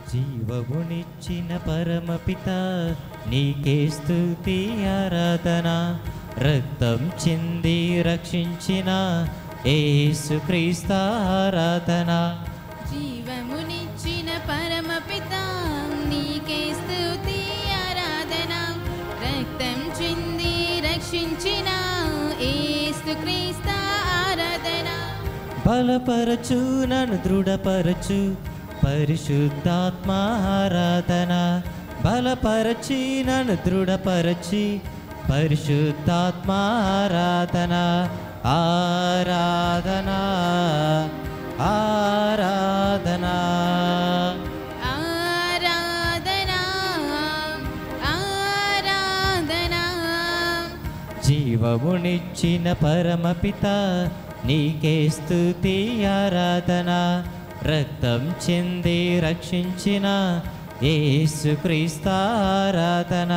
జీవమునిచ్చిన పరమపిత నీకే స్తుతి ఆరాధన రక్తం చింది రక్షించిన యేసుక్రీస్తు ఆరాధన జీవమునిచ్చిన పరమపిత నీకే స్తుతి ఆరాధన రక్తం చింది రక్షించిన ఏసుక్రీస్తు ఆరాధన బలపరచు నన్ను దృఢపరచు పరిశుద్ధాత్మ ఆరాధన బలపరచి నన్ను దృఢపరచి పరిశుద్ధాత్మ ఆరాధన ఆరాధన ఆరాధన ఆరాధన ఆరాధన జీవమునిచ్చిన పరమపిత నీకే స్తుతి ఆరాధన రక్తం చెంది రక్షించిన యేసుక్రీస్తు ఆరాధన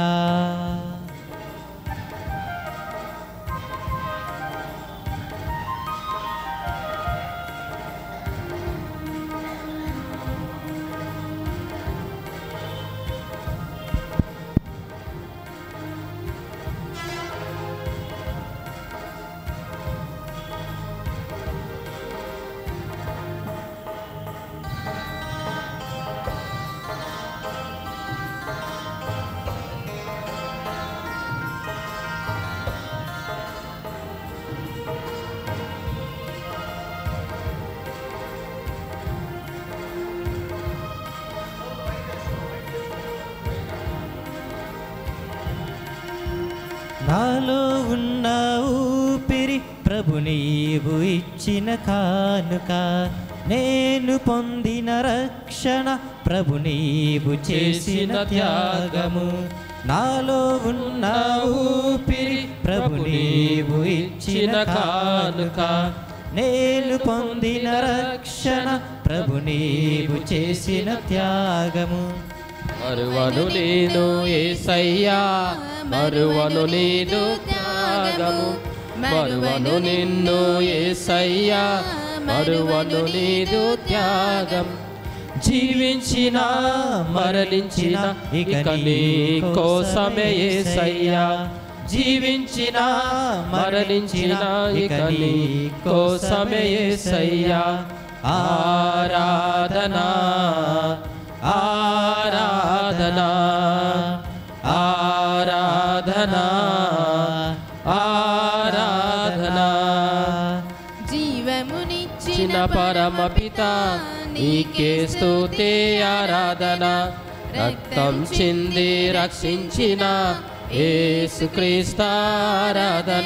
నాలో ఉన్న ఊపిరి ప్రభు నీవు ఇచ్చిన కానుక నేను పొందిన రక్షణ ప్రభు నీవు చేసిన త్యాగము నాలో ఉన్న ఊపిరి ప్రభు నీవు ఇచ్చిన కానుక నేను పొందిన రక్షణ ప్రభు నీవు చేసిన త్యాగము మరువను నేను ఏసయ్యా మరువను నీదు త్యాగము మరువను నిన్ను ఏసయ్యా మరువను నీదు త్యాగం జీవించిన మరణించిన ఇక నీ కోసమే ఏసయ్యా జీవించిన మరణించిన ఇక నీ కోసమే ఏసయ్యా ఆరాధనా ఆరాధనా ఆరాధనా ఆరాధనా జీవమునిచ్చిన చిన్న పరమపిత నీకే స్తుతి ఆరాధన రక్తం చింది రక్షించిన యేసుక్రీస్తు ఆరాధన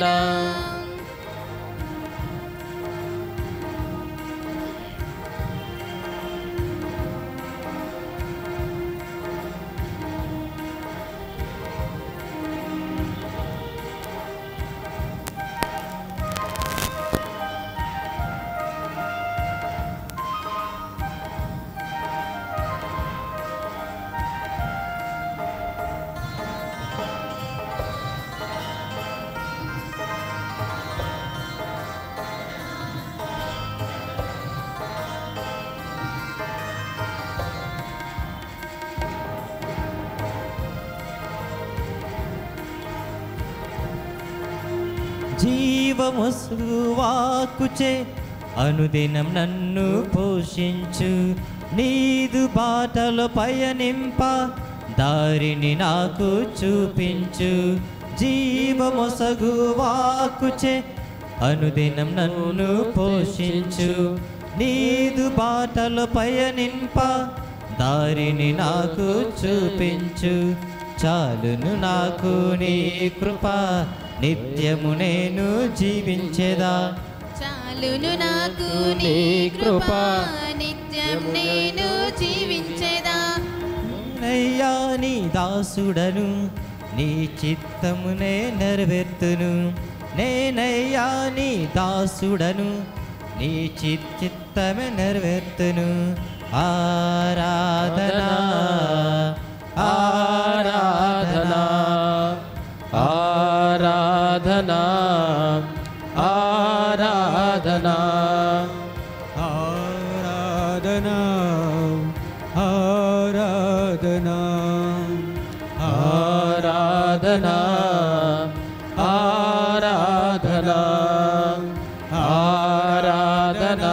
జీవముసు వాకుచే అనుదినం నన్ను పోషించు నీదు బాటలో పయనింప దారిని నాకు చూపించు జీవమొసగు వాకుచే అనుదినం నన్ను పోషించు నీదు బాటలో పయనింప దారిని నాకు చూపించు చాలును నాకు నీ కృప నిత్యము నేను జీవించేదా చాలును నాకు నీ కృప నిత్యం నేను జీవించేదా నేనయ్యా నీ దాసుడను నీ చిత్తమునే నెరవేర్తును నేనయ్యా నీ దాసుడను నీ చిత్ చిత్తమే నెరవేర్తును ఆరాధన ఆరాధనా ఆరాధనా ఆరాధనా ఆరాధన ఆరాధనా ఆరాధనా ఆరాధనా ఆరాధనా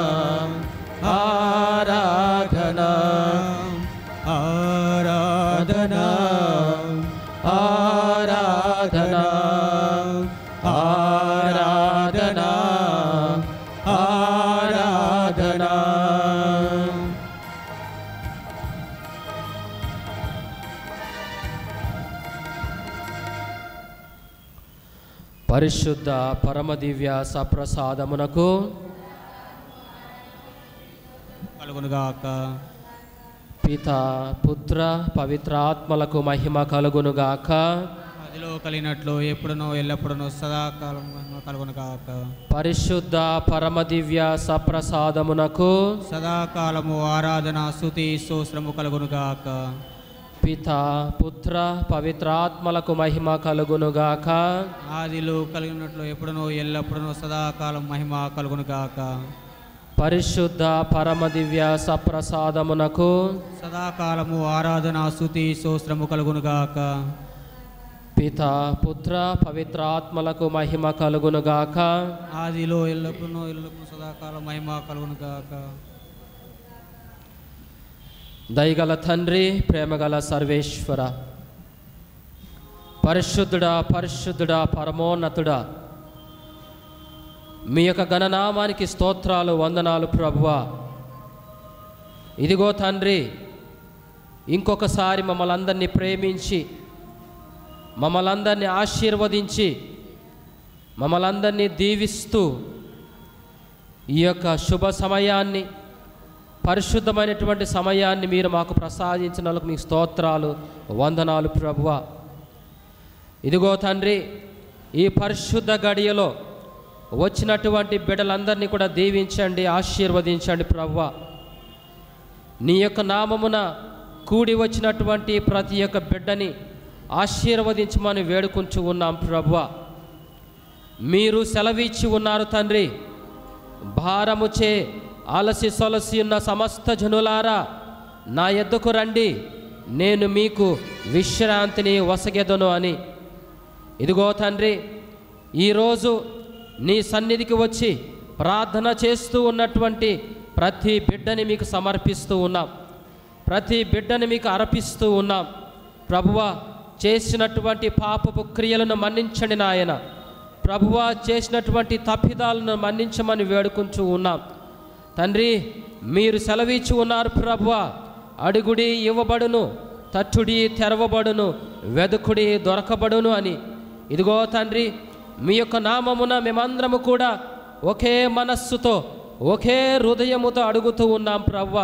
ఆరాధనా ఆరాధనా ఆరాధనా ఆరాధనా ఆరాధనా పరిశుద్ధ పరమదివ్య సప్రసాదమునకు కలుగునుగాక పిత పుత్ర పవిత్రాత్మలకు మహిమ కలుగునుగాక అదిలో కలిగినట్లు ఎప్పుడునో ఎల్లప్పుడునో సదాకాలం మహిమ కలుగునుగాక పరిశుద్ధ పరమదివ్య సప్రసాదమునకు సదాకాలము ఆరాధన స్తుతి స్తోత్రము కలుగునుగాక పిత పుత్ర పవిత్రాత్మలకు మహిమ కలుగునుగాక ఆదిలో కలిగినట్లు ఎప్పుడునో ఎల్లప్పుడునో సదాకాలం మహిమ కలుగునుగాక పరిశుద్ధ పరమదివ్య సప్రసాదమునకు సదాకాలము ఆరాధన స్తుతి స్తోత్రము కలుగునుగాక పిత పుత్ర పవిత్రాత్మలకు మహిమ కలుగునుగాక ఆదిలో ఎల్లప్పుడునో ఎల్లప్పుడూ సదాకాలం మహిమ కలుగునుగాక దయగల తండ్రి ప్రేమగల సర్వేశ్వర పరిశుద్ధుడా పరిశుద్ధుడా పరమోన్నతుడా మీ యొక్క గణనామానికి స్తోత్రాలు వందనాలు ప్రభువా ఇదిగో తండ్రి ఇంకొకసారి మమ్మల్ని అందరినీ ప్రేమించి మమ్మల్ని అందరినీ ఆశీర్వదించి మమ్మల్ని అందరినీ దీవిస్తూ ఈ యొక్క శుభ సమయాన్ని పరిశుద్ధమైనటువంటి సమయాన్ని మీరు మాకు ప్రసాదించినందుకు మీకు స్తోత్రాలు వందనాలు ప్రభువ ఇదిగో తండ్రి ఈ పరిశుద్ధ గడియలో వచ్చినటువంటి బిడ్డలందరినీ కూడా దీవించండి ఆశీర్వదించండి ప్రభువ నీ యొక్క నామమున కూడి వచ్చినటువంటి ప్రతి ఒక్క బిడ్డని ఆశీర్వదించమని వేడుకుంటూ ఉన్నాం ప్రభువ మీరు సెలవిచ్చి ఉన్నారు తండ్రి భారముచే అలసి సొలసి ఉన్న సమస్త జనులారా నా ఎద్దుకు రండి నేను మీకు విశ్రాంతిని వసగెదను అని ఇదిగో తండ్రి ఈరోజు నీ సన్నిధికి వచ్చి ప్రార్థన చేస్తూ ఉన్నటువంటి ప్రతి బిడ్డని మీకు సమర్పిస్తూ ఉన్నాం ప్రతి బిడ్డని మీకు అర్పిస్తూ ఉన్నాం ప్రభువ చేసినటువంటి పాపపు క్రియలను మన్నించండి నాయన ప్రభువ చేసినటువంటి తప్పిదాలను మన్నించమని వేడుకుంటూ ఉన్నాం తండ్రి మీరు సెలవిచ్చి ఉన్నారు ప్రభువ అడుగుడి ఇవ్వబడును తట్టుడి తెరవబడును వెదుకుడి దొరకబడును అని ఇదిగో తండ్రి మీ యొక్క నామమున మేమందరము కూడా ఒకే మనస్సుతో ఒకే హృదయముతో అడుగుతూ ఉన్నాం ప్రవ్వ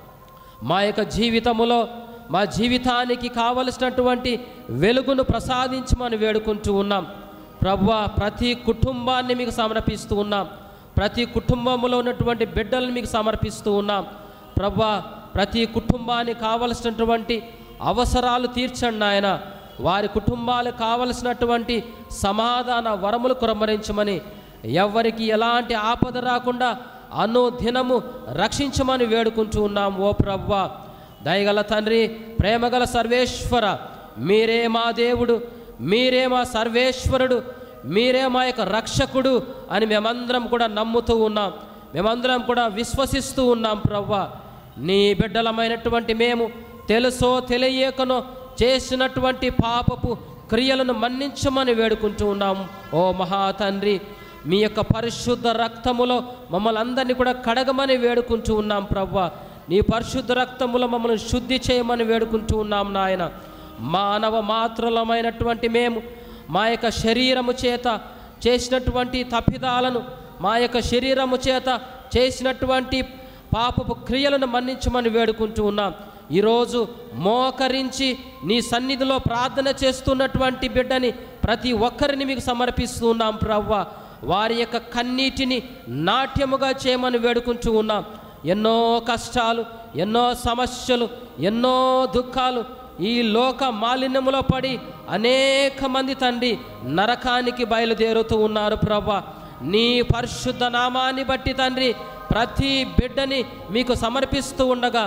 మా యొక్క జీవితములో మా జీవితానికి కావలసినటువంటి వెలుగును ప్రసాదించమని వేడుకుంటూ ఉన్నాం ప్రవ్వ ప్రతి కుటుంబాన్ని మీకు సమర్పిస్తూ ఉన్నాం ప్రతి కుటుంబంలో ఉన్నటువంటి బిడ్డలను మీకు సమర్పిస్తూ ఉన్నాం ప్రవ్వా ప్రతి కుటుంబానికి కావలసినటువంటి అవసరాలు తీర్చండి నాయన వారి కుటుంబాలకు కావలసినటువంటి సమాధాన వరములు కురమరించమని ఎవరికి ఎలాంటి ఆపద రాకుండా అనుదినము రక్షించమని వేడుకుంటూ ఉన్నాం ఓ ప్రవ్వా దయగల తండ్రి ప్రేమగల సర్వేశ్వర మీరే మా దేవుడు మీరే మా సర్వేశ్వరుడు మీరే మా యొక్క రక్షకుడు అని మేమందరం కూడా నమ్ముతూ ఉన్నాం మేమందరం కూడా విశ్వసిస్తూ ఉన్నాం ప్రవ్వా నీ బిడ్డలమైనటువంటి మేము తెలుసో తెలియకనో చేసినటువంటి పాపపు క్రియలను మన్నించమని వేడుకుంటూ ఉన్నాం ఓ మహా తండ్రి మీ యొక్క పరిశుద్ధ రక్తములో మమ్మల్ని అందరినీ కూడా కడగమని వేడుకుంటూ ఉన్నాం ప్రవ్వా నీ పరిశుద్ధ రక్తములో మమ్మల్ని శుద్ధి చేయమని వేడుకుంటూ ఉన్నాం నాయన మానవ మాత్రలమైనటువంటి మేము మా యొక్క శరీరము చేత చేసినటువంటి తప్పిదాలను మా యొక్క శరీరము చేత చేసినటువంటి పాపపు క్రియలను మన్నించమని వేడుకుంటూ ఉన్నాం ఈరోజు మోకరించి నీ సన్నిధిలో ప్రార్థన చేస్తున్నటువంటి బిడ్డని ప్రతి ఒక్కరిని మీకు సమర్పిస్తూ ఉన్నాం ప్రవ్వ వారి యొక్క కన్నీటిని నాట్యముగా చేయమని వేడుకుంటూ ఉన్నాం ఎన్నో కష్టాలు ఎన్నో సమస్యలు ఎన్నో దుఃఖాలు ఈ లోక మాలిన్యములో పడి అనేక మంది తండ్రి నరకానికి బయలుదేరుతూ ఉన్నారు ప్రభా నీ పరిశుద్ధ నామాన్ని బట్టి తండ్రి ప్రతి బిడ్డని మీకు సమర్పిస్తూ ఉండగా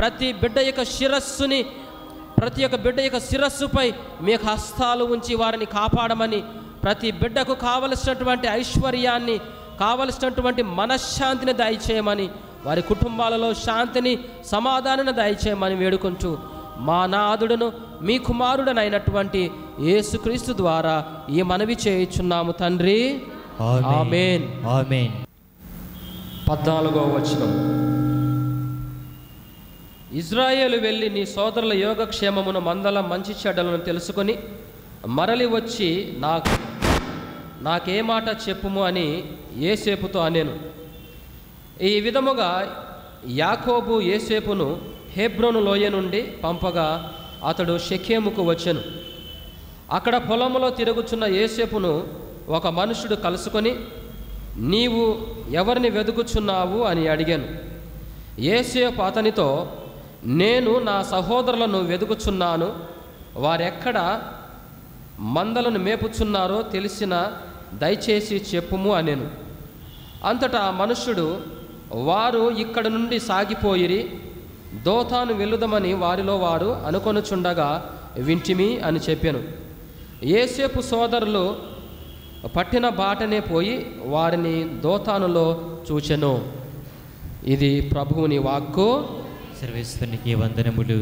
ప్రతి బిడ్డ యొక్క శిరస్సుని ప్రతి ఒక్క బిడ్డ యొక్క శిరస్సుపై మీ యొక్క హస్తాలు ఉంచి వారిని కాపాడమని ప్రతి బిడ్డకు కావలసినటువంటి ఐశ్వర్యాన్ని కావలసినటువంటి మనశ్శాంతిని దయచేయమని వారి కుటుంబాలలో శాంతిని సమాధానాన్ని దయచేయమని వేడుకొంచు మా నాదుడును మీ కుమారుడనైనటువంటి యేసుక్రీస్తు ద్వారా ఈ మనవి చేయుచున్నాము తండ్రి ఆమేన్ ఆమేన్ పద్నాలుగో వచనం ఇజ్రాయేలు వెళ్ళి నీ సోదరుల యోగక్షేమమును మందల మంచి చెడ్డలను తెలుసుకొని మరలి వచ్చి నాకు నాకే మాట చెప్పుము అని ఏసేపుతో అనేను ఈ విధముగా యాకోబు ఏసేపును హెబ్రోను లోయ నుండి పంపగా అతడు షెకేముకు వచ్చెను అక్కడ పొలములో తిరుగుచున్న ఏసేపును ఒక మనుషుడు కలుసుకొని నీవు ఎవరిని వెతుకుచున్నావు అని అడిగాను ఏసేపు అతనితో నేను నా సహోదరులను వెతుకుచున్నాను వారెక్కడ మందలను మేపుచున్నారో తెలిసిన దయచేసి చెప్పుము అనెను అంతటా ఆ మనుష్యుడు వారు ఇక్కడ నుండి సాగిపోయిరి దోతాను వెళ్ళుదమని వారిలో వారు అనుకొనుచుండగా వింటిమి అని చెప్పాను ఏసేపు సోదరులు పట్టిన బాటనే పోయి వారిని దోతానులో చూచెను ఇది ప్రభువుని వాక్కు సర్వేశ్వరునికి వందనములు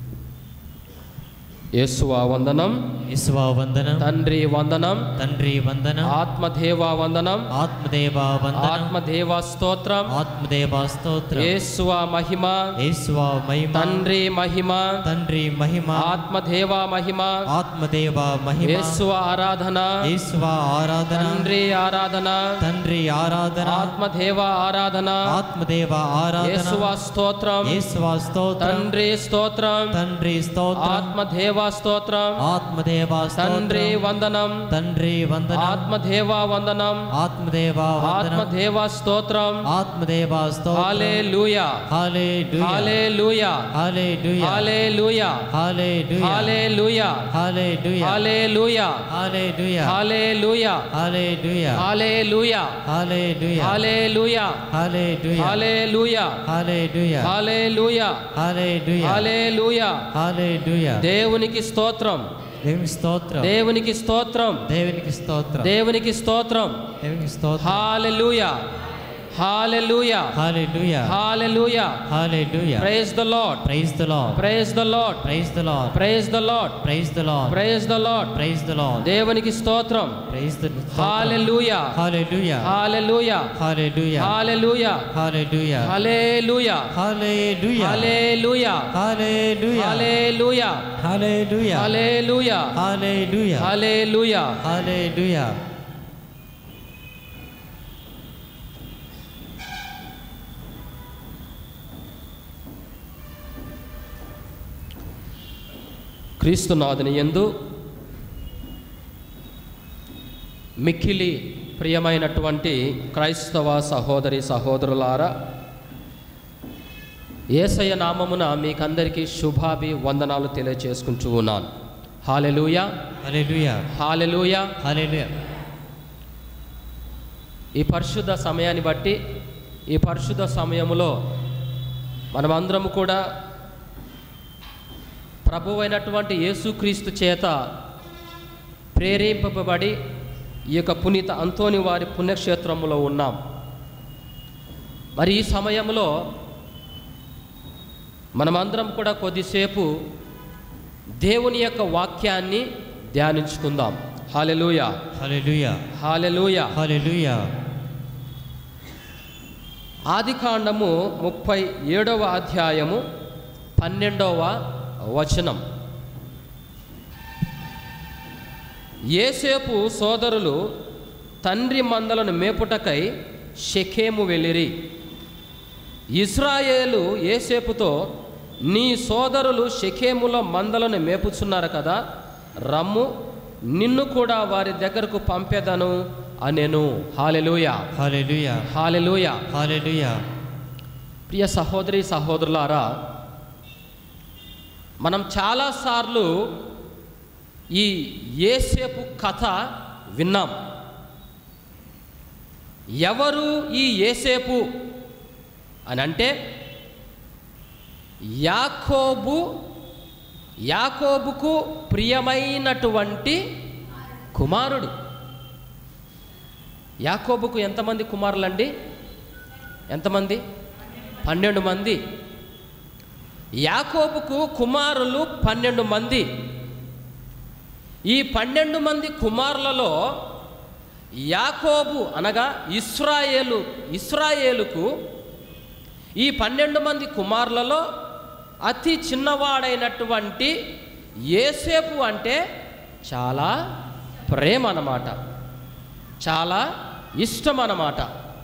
యేసువా వందనం ఇస్వా వందనం తండ్రి వందనం తండ్రి వందనం ఆత్మదేవ వందనం ఆత్మదేవా వందనం ఆత్మదేవ స్తోత్రం ఆత్మదేవా స్తోత్రం యేసువా మహిమ యేసువా మహిమ తండ్రి మహిమ తండ్రి మహిమ ఆత్మదేవ మహిమ ఆత్మదేవా మహిమ యేసువ ఆరాధన యేసువా ఆరాధన తండ్రి ఆరాధన తండ్రి ఆరాధన ఆత్మదేవ ఆరాధన ఆత్మదేవ ఆరాధన యేసువ స్తోత్రం యేసువా స్తోత్రం తండ్రి స్తోత్రం తండ్రి స్తోత్రం ఆత్మదేవ స్తోత్రం ఆత్మదేవా తండ్రి స్తోత్రం వందనం తండ్రి వందనం ఆత్మదేవ వందనం ఆత్మదేవా వందనం ఆత్మదేవ స్తోత్రం ఆత్మదేవా స్తోత్రం హాలేలూయా హల్లెలూయా హాలేలూయా హల్లెలూయా హాలేలూయా హల్లెలూయా హాలేలూయా హల్లెలూయా హాలేలూయా హల్లెలూయా హాలేలూయా హల్లెలూయా హాలేలూయా హల్లెలూయా హాలేలూయా హల్లెలూయా హాలేలూయా హల్లెలూయా హాలేలూయా హల్లెలూయా హాలేలూయా హల్లెలూయా దేవునికి స్తోత్రం దేవునికి స్తోత్రం దేవునికి స్తోత్రం దేవునికి స్తోత్రం దేవునికి స్తోత్రం దేవునికి స్తోత్రం హాలెలూయా హాలెలూయా హల్లెలూయా హాలెలూయా హల్లెలూయా praise the lord praise the lord praise the lord praise the lord praise the lord praise the lord praise the lord praise the lord దేవునికి స్తోత్రం ప్రైజ్ ద హాలెలూయా హల్లెలూయా హాలెలూయా హల్లెలూయా హాలెలూయా హల్లెలూయా హల్లెలూయా హల్లెలూయా హల్లెలూయా హల్లెలూయా హల్లెలూయా హల్లెలూయా హల్లెలూయా హల్లెలూయా హల్లెలూయా హల్లెలూయా క్రీస్తునాథుని యందు మిక్కిలి ప్రియమైనటువంటి క్రైస్తవ సహోదరి సహోదరులారా ఏసయ్య నామమున మీకందరికీ శుభాభి వందనాలు తెలియచేసుకుంటూ ఉన్నాను హాలెలూయా హల్లెలూయా హాలెలూయా హల్లెలూయా ఈ పరిశుద్ధ సమయాన్ని బట్టి ఈ పరిశుద్ధ సమయములో మనమందరం కూడా ప్రభువైనటువంటి యేసుక్రీస్తు చేత ప్రేరేపింపబడి ఈ యొక్క పునీత అంతోని వారి పుణ్యక్షేత్రములో ఉన్నాం మరి ఈ సమయంలో మనమందరం కూడా కొద్దిసేపు దేవుని యొక్క వాక్యాన్ని ధ్యానించుకుందాం హాలెలూయా హల్లెలూయా హాలెలూయా హల్లెలూయా ఆదికాండము ముప్పై ఏడవ అధ్యాయము పన్నెండవ వచనం ఏసేపు సోదరులు తండ్రి మందలను మేపుటకై షెకేము వెళ్ళిరి ఇస్రాయేలు ఏసేపుతో నీ సోదరులు షెకేములో మందలను మేపుచున్నారు కదా రమ్ము నిన్ను కూడా వారి దగ్గరకు పంపేదను అనెను హాలెలూయా హల్లెలూయా హాలెలూయా హల్లెలూయా ప్రియ సహోదరి సహోదరులారా మనం చాలాసార్లు ఈ ఏసేపు కథ విన్నాం ఎవరు ఈ ఏసేపు అని అంటే యాకోబు యాకోబుకు ప్రియమైనటువంటి కుమారుడు యాకోబుకు ఎంతమంది కుమారులండి ఎంతమంది పన్నెండు మంది యాకోబుకు కుమారులు పన్నెండు మంది ఈ పన్నెండు మంది కుమారులలో యాకోబు అనగా ఇస్రాయేలు ఇస్రాయేలుకు ఈ పన్నెండు మంది కుమారులలో అతి చిన్నవాడైనటువంటి ఏసేపు అంటే చాలా ప్రేమ అన్నమాట చాలా ఇష్టం అన్నమాట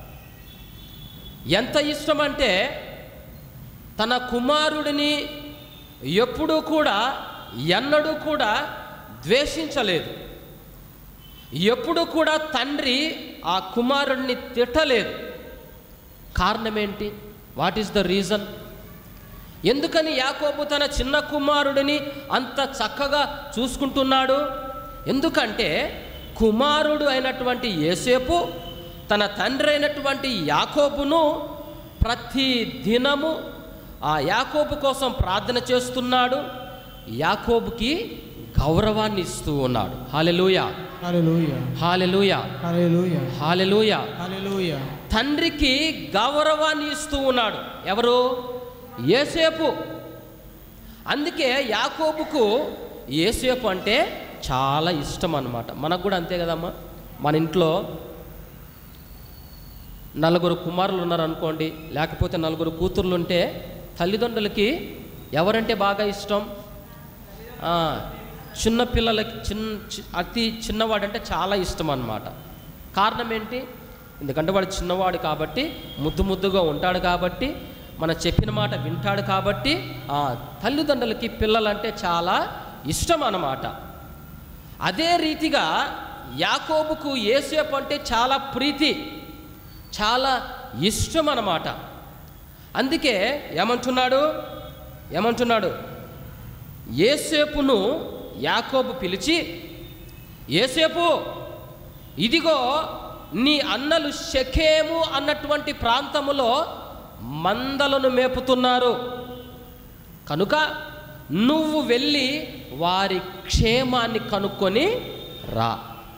ఎంత ఇష్టం అంటే తన కుమారుడిని ఎప్పుడూ కూడా ఎన్నడూ కూడా ద్వేషించలేదు ఎప్పుడు కూడా తండ్రి ఆ కుమారుడిని తిట్టలేదు కారణం ఏంటి వాట్ ఈస్ ద రీజన్ ఎందుకని యాకోబు తన చిన్న కుమారుడిని అంత చక్కగా చూసుకుంటున్నాడు ఎందుకంటే కుమారుడు అయినటువంటి ఏసేపు తన తండ్రి అయినటువంటి యాకోబును ప్రతి దినము ఆ యాకోబు కోసం ప్రార్థన చేస్తున్నాడు యాకోబుకి గౌరవాన్ని ఇస్తూ ఉన్నాడు హాలెలూయ హల్లెలూయా హాలెలూయ హల్లెలూయా హాలెలూయ హల్లెలూయా తండ్రికి గౌరవాన్ని ఇస్తూ ఉన్నాడు ఎవరు ఏసేపు అందుకే యాకోబుకు ఏసేపు అంటే చాలా ఇష్టం అన్నమాట మనకు కూడా అంతే కదమ్మా మన ఇంట్లో నలుగురు కుమారులు ఉన్నారనుకోండి లేకపోతే నలుగురు కూతుర్లు ఉంటే తల్లిదండ్రులకి ఎవరంటే బాగా ఇష్టం ఆ, చిన్న పిల్లలకి చిన్న చి- అతి చిన్నవాడంటే చాలా ఇష్టం అన్నమాట కారణం ఏంటి ఎందుకంటే వాడు చిన్నవాడు కాబట్టి ముద్దు ముద్దుగా ఉంటాడు కాబట్టి మన చెప్పిన మాట వింటాడు కాబట్టి ఆ తల్లిదండ్రులకి పిల్లలంటే చాలా ఇష్టం అన్నమాట అదే రీతిగా యాకోబుకు ఏసేపు అంటే చాలా ప్రీతి చాలా ఇష్టం అన్నమాట అందుకే ఏమంటున్నాడు ఏమంటున్నాడు ఏసేపును యాకోబు పిలిచి ఏసేపు ఇదిగో నీ అన్నలు షకేము అన్నటువంటి ప్రాంతములో మందలను మేపుతున్నారు కనుక నువ్వు వెళ్ళి వారి క్షేమాన్ని కనుక్కొని రా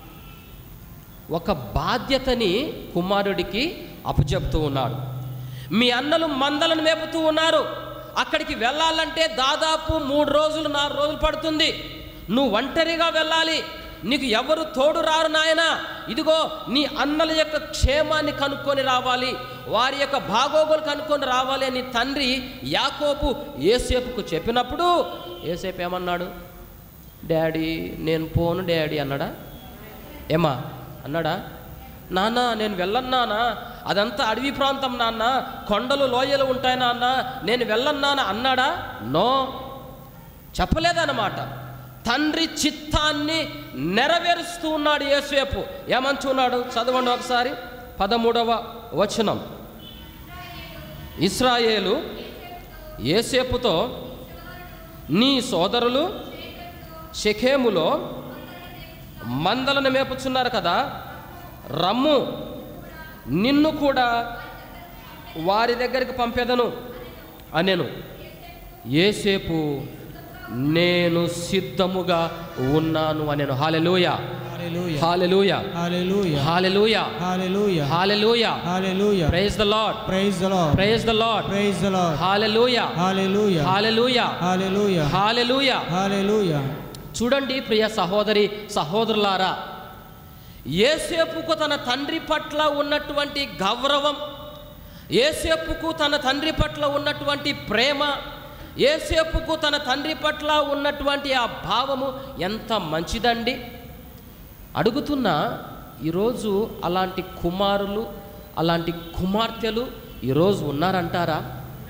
ఒక బాధ్యతని కుమారుడికి అప్పచెప్తూ ఉన్నాడు మీ అన్నలు మందలను మేపుతూ ఉన్నారు అక్కడికి వెళ్ళాలంటే దాదాపు మూడు రోజులు నాలుగు రోజులు పడుతుంది నువ్వు ఒంటరిగా వెళ్ళాలి నీకు ఎవరు తోడు రారు నాయన ఇదిగో నీ అన్నల యొక్క క్షేమాన్ని కనుక్కొని రావాలి వారి యొక్క భాగోగులు కనుక్కొని రావాలి అని తండ్రి యాకోబు ఏసేపుకు చెప్పినప్పుడు ఏసేపు ఏమన్నాడు డాడీ నేను పోను డాడీ అన్నాడా ఏమా అన్నాడా నాన్న నేను వెళ్ళను నాన్న అదంతా అడవి ప్రాంతం నాన్న కొండలు లోయలు ఉంటాయి నాన్న నేను వెళ్ళను నాన్న అన్నాడా నో చెప్పలేదన్నమాట తండ్రి చిత్తాన్ని నెరవేరుస్తూ ఉన్నాడు యేసేపు ఏమంటున్నాడు చదవండి ఒకసారి పదమూడవ వచనం ఇస్రాయేలు ఏసేపుతో నీ సోదరులు షెఖేములో మందలను మేపుచున్నారు కదా రమ్ము నిన్ను కూడా వారి దగ్గరికి పంపేదను అనెను ఏసేపు నేను సిద్ధముగా ఉన్నాను అనెను హాలెలూయ హల్లెలూయా హాలెలూయ హల్లెలూయా హాలెలూయ హల్లెలూయా హాలెలూయ హల్లెలూయా praise the lord praise the lord praise the lord praise the lord హాలెలూయ హల్లెలూయా హాలెలూయ హల్లెలూయా హాలెలూయ హల్లెలూయా చూడండి ప్రియ సహోదరి సహోదరులారా ఏసేపుకు తన తండ్రి పట్ల ఉన్నటువంటి గౌరవం ఏసేపుకు తన తండ్రి పట్ల ఉన్నటువంటి ప్రేమ ఏసేపుకు తన తండ్రి పట్ల ఉన్నటువంటి ఆ భావము ఎంత మంచిదండి అడుగుతున్నా ఈరోజు అలాంటి కుమారులు అలాంటి కుమార్తెలు ఈరోజు ఉన్నారంటారా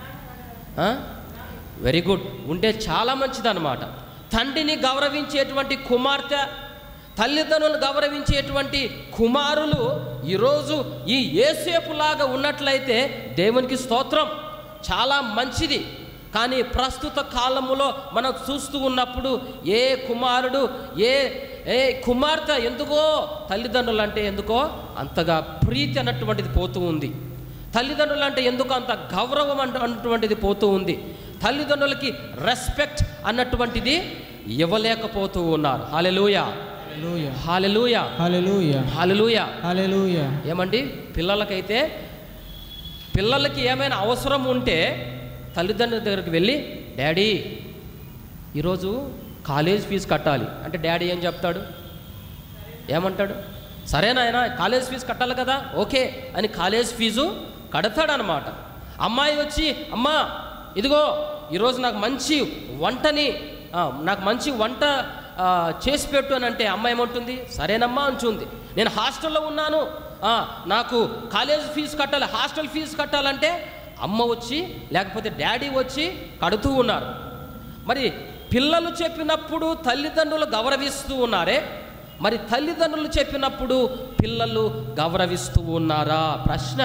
వెరీ గుడ్ ఉంటే చాలా మంచిదన్నమాట తండ్రిని గౌరవించేటువంటి కుమార్తె తల్లిదండ్రులను గౌరవించేటువంటి కుమారులు ఈరోజు ఈ ఏసేపులాగా ఉన్నట్లయితే దేవునికి స్తోత్రం చాలా మంచిది కానీ ప్రస్తుత కాలములో మనం చూస్తూ ఉన్నప్పుడు ఏ కుమారుడు ఏ ఏ కుమార్తె ఎందుకో తల్లిదండ్రులు అంటే ఎందుకో అంతగా ప్రీతి అన్నటువంటిది పోతూ ఉంది తల్లిదండ్రులు అంటే ఎందుకు అంత గౌరవం అంట అన్నటువంటిది పోతూ ఉంది తల్లిదండ్రులకి రెస్పెక్ట్ అన్నటువంటిది ఇవ్వలేకపోతూ ఉన్నారు హాలెలూయ హల్లెలూయా హాలెలూయ హల్లెలూయా హాలెలూయ హల్లెలూయా ఏమండి పిల్లలకైతే పిల్లలకి ఏమైనా అవసరం ఉంటే తల్లిదండ్రుల దగ్గరికి వెళ్ళి డాడీ ఈరోజు కాలేజ్ ఫీజు కట్టాలి అంటే డాడీ ఏం చెప్తాడు ఏమంటాడు సరే నాయన కాలేజ్ ఫీజు కట్టాలి కదా ఓకే అని కాలేజ్ ఫీజు కడతాడనమాట అమ్మాయి వచ్చి అమ్మా ఇదిగో ఈరోజు నాకు మంచి వంటని ఆ, నాకు మంచి వంట ఆ, చేసి పెట్టు అని అంటే అమ్మాయి ఏమంటుంది సరేనమ్మా అంటుంది నేను హాస్టల్లో ఉన్నాను ఆ, నాకు కాలేజ్ ఫీజు కట్టాలి హాస్టల్ ఫీజు కట్టాలంటే అమ్మ వచ్చి లేకపోతే డాడీ వచ్చి కడుతూ ఉన్నారు మరి పిల్లలు చెప్పినప్పుడు తల్లిదండ్రులు గౌరవిస్తూ ఉన్నారే మరి తల్లిదండ్రులు చెప్పినప్పుడు పిల్లలు గౌరవిస్తూ ఉన్నారా ప్రశ్న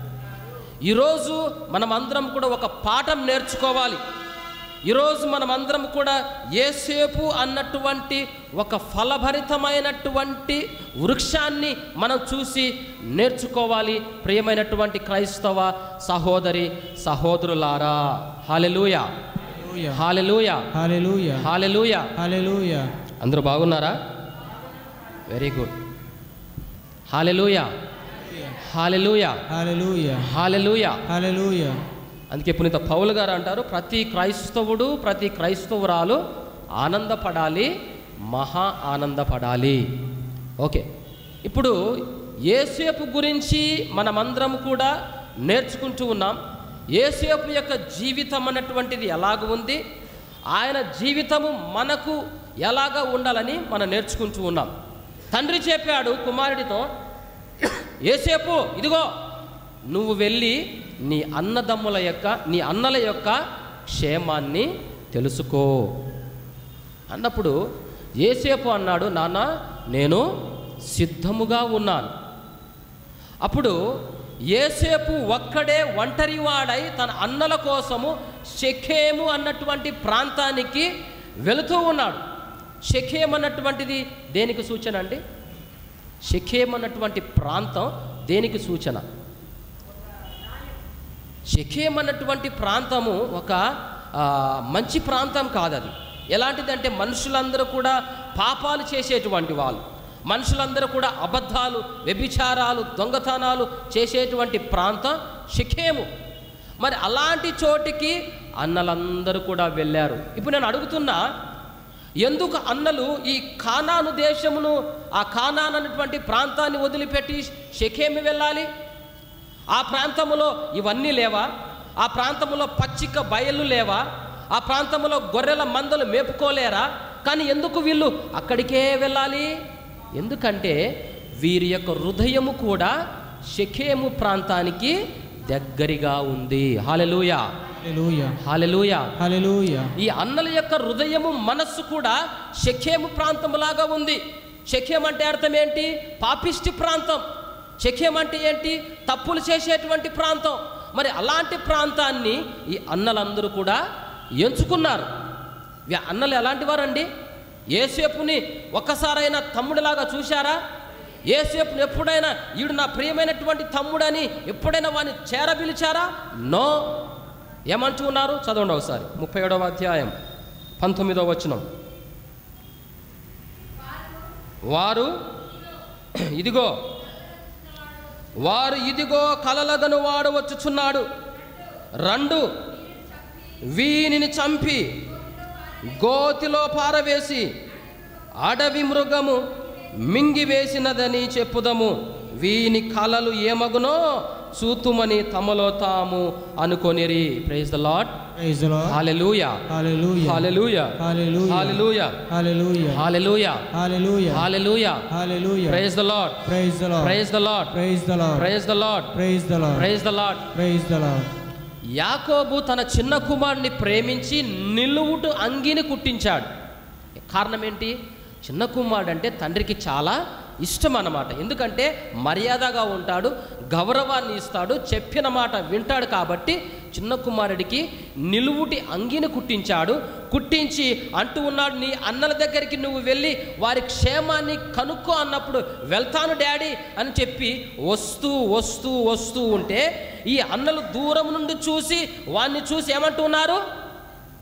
ఈరోజు మనమందరం కూడా ఒక పాఠం నేర్చుకోవాలి ఈరోజు మనమందరం కూడా ఏసేపు అన్నటువంటి ఒక ఫలభరితమైనటువంటి వృక్షాన్ని మనం చూసి నేర్చుకోవాలి ప్రియమైనటువంటి క్రైస్తవ సహోదరి సహోదరులారా హాలెలూయ హల్లెలూయా హాలెలూయ హల్లెలూయా హాలెలూయ హల్లెలూయా అందరూ బాగున్నారా వెరీ గుడ్ హాలెలూయ హాలెలూయ హల్లెలూయా హాలెలూయ హల్లెలూయా అందుకే పునీత పౌలు గారు అంటారు ప్రతి క్రైస్తవుడు ప్రతి క్రైస్తవురాలు ఆనందపడాలి మహా ఆనందపడాలి ఓకే ఇప్పుడు ఏసేపు గురించి మనమందరం కూడా నేర్చుకుంటూ ఉన్నాం ఏసేపు యొక్క జీవితం అన్నటువంటిది ఎలాగ ఉంది ఆయన జీవితము మనకు ఎలాగ ఉండాలని మనం నేర్చుకుంటూ ఉన్నాం తండ్రి చెప్పాడు కుమారుడితో ఏసేపు ఇదిగో నువ్వు వెళ్ళి నీ అన్నదమ్ముల యొక్క నీ అన్నల యొక్క క్షేమాన్ని తెలుసుకో అన్నప్పుడు ఏసేపు అన్నాడు నాన్న నేను సిద్ధముగా ఉన్నాను అప్పుడు ఏసేపు ఒక్కడే ఒంటరివాడై తన అన్నల కోసము షెఖేము అన్నటువంటి ప్రాంతానికి వెళుతూ ఉన్నాడు షెఖేం అన్నటువంటిది దేనికి సూచన అండి షెఖేం అన్నటువంటి ప్రాంతం దేనికి సూచన షెఖేం అన్నటువంటి ప్రాంతము ఒక ఆ, మంచి ప్రాంతం కాదు అది ఎలాంటిదంటే మనుషులందరూ కూడా పాపాలు చేసేటువంటి వాళ్ళు మనుషులందరూ కూడా అబద్ధాలు వ్యభిచారాలు దొంగతనాలు చేసేటువంటి ప్రాంతం షిఖేము మరి అలాంటి చోటికి అన్నలందరూ కూడా వెళ్ళారు ఇప్పుడు నేను అడుగుతున్నా ఎందుకు అన్నలు ఈ కానాను దేశమును ఆ కానాన్ అన్నటువంటి ప్రాంతాన్ని వదిలిపెట్టి షెఖేమి వెళ్ళాలి ఆ ప్రాంతములో ఇవన్నీ లేవా ఆ ప్రాంతంలో పచ్చిక బయళ్ళు లేవా ఆ ప్రాంతంలో గొర్రెల మందలు మేపుకోలేరా కానీ ఎందుకు వీళ్ళు అక్కడికే వెళ్ళాలి ఎందుకంటే వీరి యొక్క హృదయము కూడా షెఖేము ప్రాంతానికి దగ్గరగా ఉంది హాలెలూయా హల్లెలూయా హాలెలూయా హల్లెలూయా ఈ అన్నల యొక్క హృదయము మనస్సు కూడా షెఖేము ప్రాంతంలాగా ఉంది షెఖేం అంటే అర్థం ఏంటి పాపిష్టి ప్రాంతం షెఖేం అంటే ఏంటి తప్పులు చేసేటువంటి ప్రాంతం మరి అలాంటి ప్రాంతాన్ని ఈ అన్నలందరూ కూడా ఎంచుకున్నారు ఈ అన్నలు ఎలాంటి వారండి ఏసేపుని ఒక్కసారైనా తమ్ముడిలాగా చూశారా ఏసేపుని ఎప్పుడైనా ఈడు నా ప్రియమైనటువంటి తమ్ముడని ఎప్పుడైనా వాడిని చేరబిలిచారా నో ఏమంటూ ఉన్నారు చదవండి ఒకసారి ముప్పై ఏడవ అధ్యాయం పంతొమ్మిదవ వచనం వారు ఇదిగో వారు ఇదిగో కలలగను వాడు వచ్చుచున్నాడు రండు వీనిని చంపి గోతిలో పారవేసి అడవి మృగము మింగివేసినదని చెప్పుదము వీని కలలు ఏమగునో చూతుమని తమలో తాము అనుకొనిరి praise the lord praise the lord హాలెలూయా హల్లెలూయా హాలెలూయా హల్లెలూయా హాలెలూయా హల్లెలూయా హాలెలూయా హల్లెలూయా హాలెలూయా హల్లెలూయా praise the lord praise the lord praise the lord praise the lord praise the lord praise the lord praise the lord praise the lord యాకోబు తన చిన్న కుమారుని ప్రేమించి నిలువుటు అంగిని కుట్టించాడు కారణం ఏంటి చిన్న కుమారుడు అంటే తండ్రికి చాలా ఇష్టం అన్నమాట ఎందుకంటే మర్యాదగా ఉంటాడు గౌరవాన్ని ఇస్తాడు చెప్పిన మాట వింటాడు కాబట్టి చిన్న కుమారుడికి నిలువుటి అంగిని కుట్టించాడు కుట్టించి అంటూ ఉన్నాడు నీ అన్నల దగ్గరికి నువ్వు వెళ్ళి వారి క్షేమాన్ని కనుక్కో అన్నప్పుడు వెళ్తాను డాడీ అని చెప్పి వస్తూ వస్తూ వస్తూ ఉంటే ఈ అన్నలు దూరం నుండి చూసి వాడిని చూసి ఏమంటున్నారు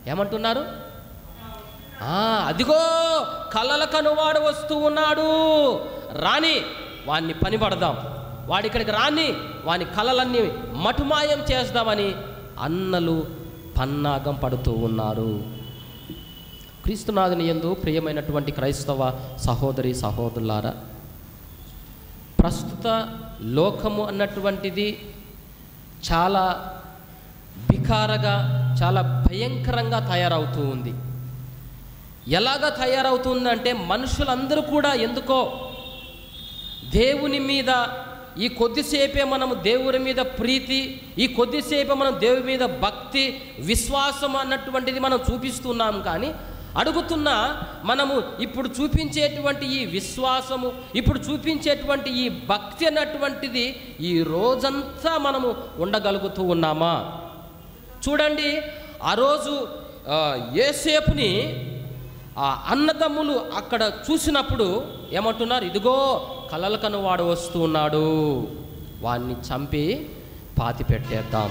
ఏమంటున్నారు ఆ, అదిగో కలల కనువాడు వస్తూ ఉన్నాడు రాని వాణ్ణి పని పడదాం వాడి ఇక్కడికి రాని వాని కలలన్నీ మటుమాయం చేద్దామని అన్నలు పన్నాగం పడుతూ ఉన్నారు క్రీస్తునాథుని యందు ప్రియమైనటువంటి క్రైస్తవ సహోదరి సహోదరులారా ప్రస్తుత లోకము అన్నటువంటిది చాలా బికారగా చాలా భయంకరంగా తయారవుతూ ఉంది ఎలాగ తయారవుతుందంటే మనుషులందరూ కూడా ఎందుకో దేవుని మీద ఈ కొద్దిసేపే మనము దేవుని మీద ప్రీతి ఈ కొద్దిసేపే మనం దేవుని మీద భక్తి విశ్వాసం అన్నటువంటిది మనం చూపిస్తున్నాం కానీ అడుగుతున్నా మనము ఇప్పుడు చూపించేటువంటి ఈ విశ్వాసము ఇప్పుడు చూపించేటువంటి ఈ భక్తి అన్నటువంటిది ఈ రోజంతా మనము ఉండగలుగుతూ ఉన్నామా చూడండి ఆ రోజు ఆ, యేసేపుని ఆ అన్నదమ్ములు అక్కడ చూసినప్పుడు ఏమంటున్నారు ఇదిగో కలలకను వాడు వస్తూ ఉన్నాడు వాణ్ణి చంపి పాతి పెట్టేద్దాం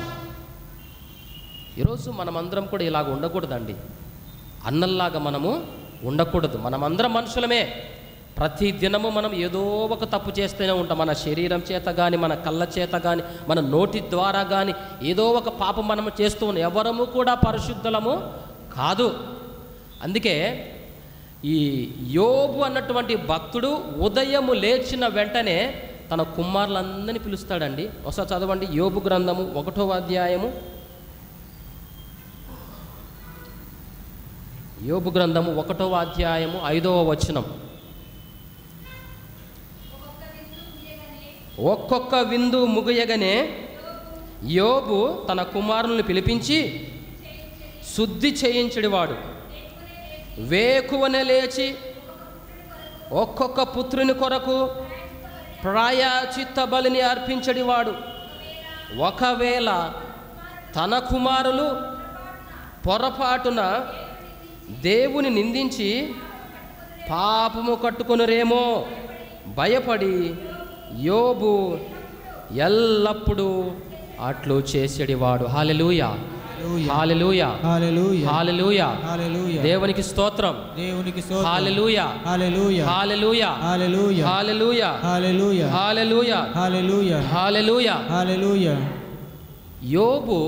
ఈరోజు మనమందరం కూడా ఇలాగ ఉండకూడదండి అన్నల్లాగా మనము ఉండకూడదు మనమందరం మనుషులమే ప్రతి దినము మనం ఏదో ఒక తప్పు చేస్తూనే ఉంటాం మన శరీరం చేత కానీ మన కళ్ళ చేత కానీ మన నోటి ద్వారా కానీ ఏదో ఒక పాపం మనము చేస్తూ ఉన్నాం ఎవరము కూడా పరిశుద్ధులము కాదు అందుకే ఈ యోబు అన్నటువంటి భక్తుడు ఉదయము లేచిన వెంటనే తన కుమారులందరినీ పిలుస్తాడండి ఒకసారి చదవండి యోబు గ్రంథము ఒకటో అధ్యాయము యోబు గ్రంథము ఒకటవ అధ్యాయము ఐదవ వచనం ఒక్కొక్క విందు ముగియగానే యోబు తన కుమారులను పిలిపించి శుద్ధి చేయించడివాడు వేకువనే లేచి ఒక్కొక్క పుత్రుని కొరకు ప్రాయాచిత్త బలిని అర్పించడివాడు ఒకవేళ తన కుమారులు పొరపాటున దేవుని నిందించి పాపము కట్టుకొనురేమో భయపడి యోబు ఎల్లప్పుడూ అట్లు చేసేడివాడు హాలెలూయా హాలెలూయా హల్లెలూయా హాలెలూయా హల్లెలూయా దేవునికి స్తోత్రం దేవునికి స్తోత్రం హాలెలూయా హల్లెలూయా హాలెలూయా హల్లెలూయా హాలెలూయా హల్లెలూయా హాలెలూయా హల్లెలూయా హాలెలూయా హల్లెలూయా యోబు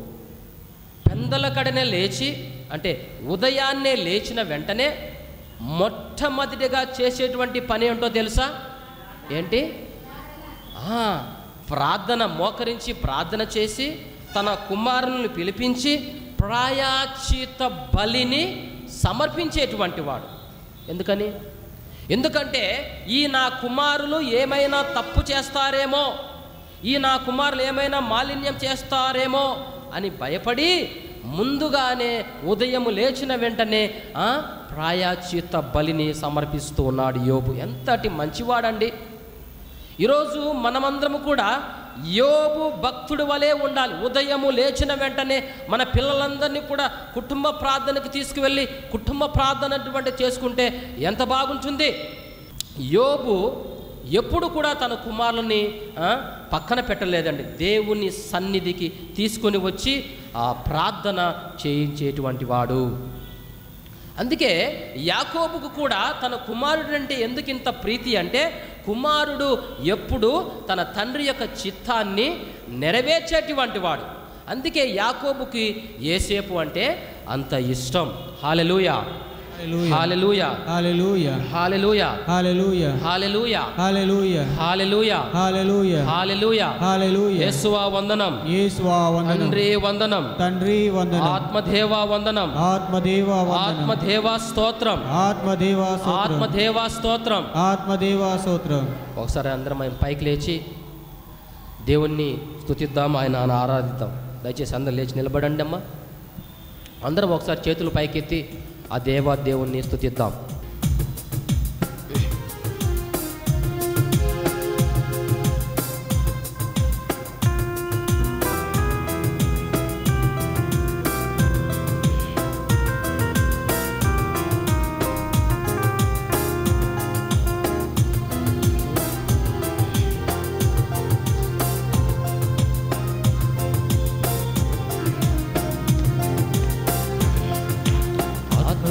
పెందల కడనే లేచి అంటే ఉదయాన్నే లేచిన వెంటనే మొట్టమొదటిగా చేసేటువంటి పని ఏంటో తెలుసా ఏంటి ఆ, ప్రార్థన మోకరించి ప్రార్థన చేసి తన కుమారుని పిలిపించి ప్రాయాచిత బలిని సమర్పించేటువంటి వాడు ఎందుకని ఎందుకంటే ఈ నా కుమారులు ఏమైనా తప్పు చేస్తారేమో ఈ నా కుమారులు ఏమైనా మాలిన్యం చేస్తారేమో అని భయపడి ముందుగానే ఉదయం లేచిన వెంటనే ఆ, ప్రాయాచిత బలిని సమర్పిస్తూ ఉన్నాడు యోబు ఎంతటి మంచివాడండి ఈరోజు మనమందరము కూడా యోబు భక్తుడి వలె ఉండాలి ఉదయము లేచిన వెంటనే మన పిల్లలందరినీ కూడా కుటుంబ ప్రార్థనకు తీసుకువెళ్ళి కుటుంబ ప్రార్థన అటువంటి చేసుకుంటే ఎంత బాగుంటుంది యోబు ఎప్పుడు కూడా తన కుమారులని ఆ, పక్కన పెట్టలేదండి దేవుని సన్నిధికి తీసుకొని వచ్చి ఆ ప్రార్థన చేయించేటువంటి వాడు అందుకే యాకోబుకు కూడా తన కుమారుడు అంటే ఎందుకు ఇంత ప్రీతి అంటే కుమారుడు ఎప్పుడు తన తండ్రి యొక్క చిత్తాన్ని నెరవేర్చేటువంటి వాడు అందుకే యాకోబుకి ఏసేపు అంటే అంత ఇష్టం హాలెలూయా హల్లెలూయా హాలెలూయా హల్లెలూయా హాలెలూయా హల్లెలూయా హాలెలూయా హల్లెలూయా హాలెలూయా హల్లెలూయా హాలెలూయా హల్లెలూయా యేసువా వందనం యేసువా వందనం తండ్రి వందనం తండ్రి వందనం ఆత్మదేవా వందనం ఆత్మదేవ వందనం ఆత్మదేవా స్తోత్రం ఆత్మదేవ స్తోత్రం ఆత్మదేవా స్తోత్రం ఆత్మదేవ స్తోత్రం ఒకసారి అందరం ఆయన పైకి లేచి దేవుణ్ణి స్తుతిద్దాం ఆయన ఆయన ఆరాధిద్దాం దయచేసి అందరు లేచి నిలబడండి అమ్మా అందరం ఒకసారి చేతులు పైకెత్తి ఆ దేవా దేవుణ్ణి స్తుతిద్దాం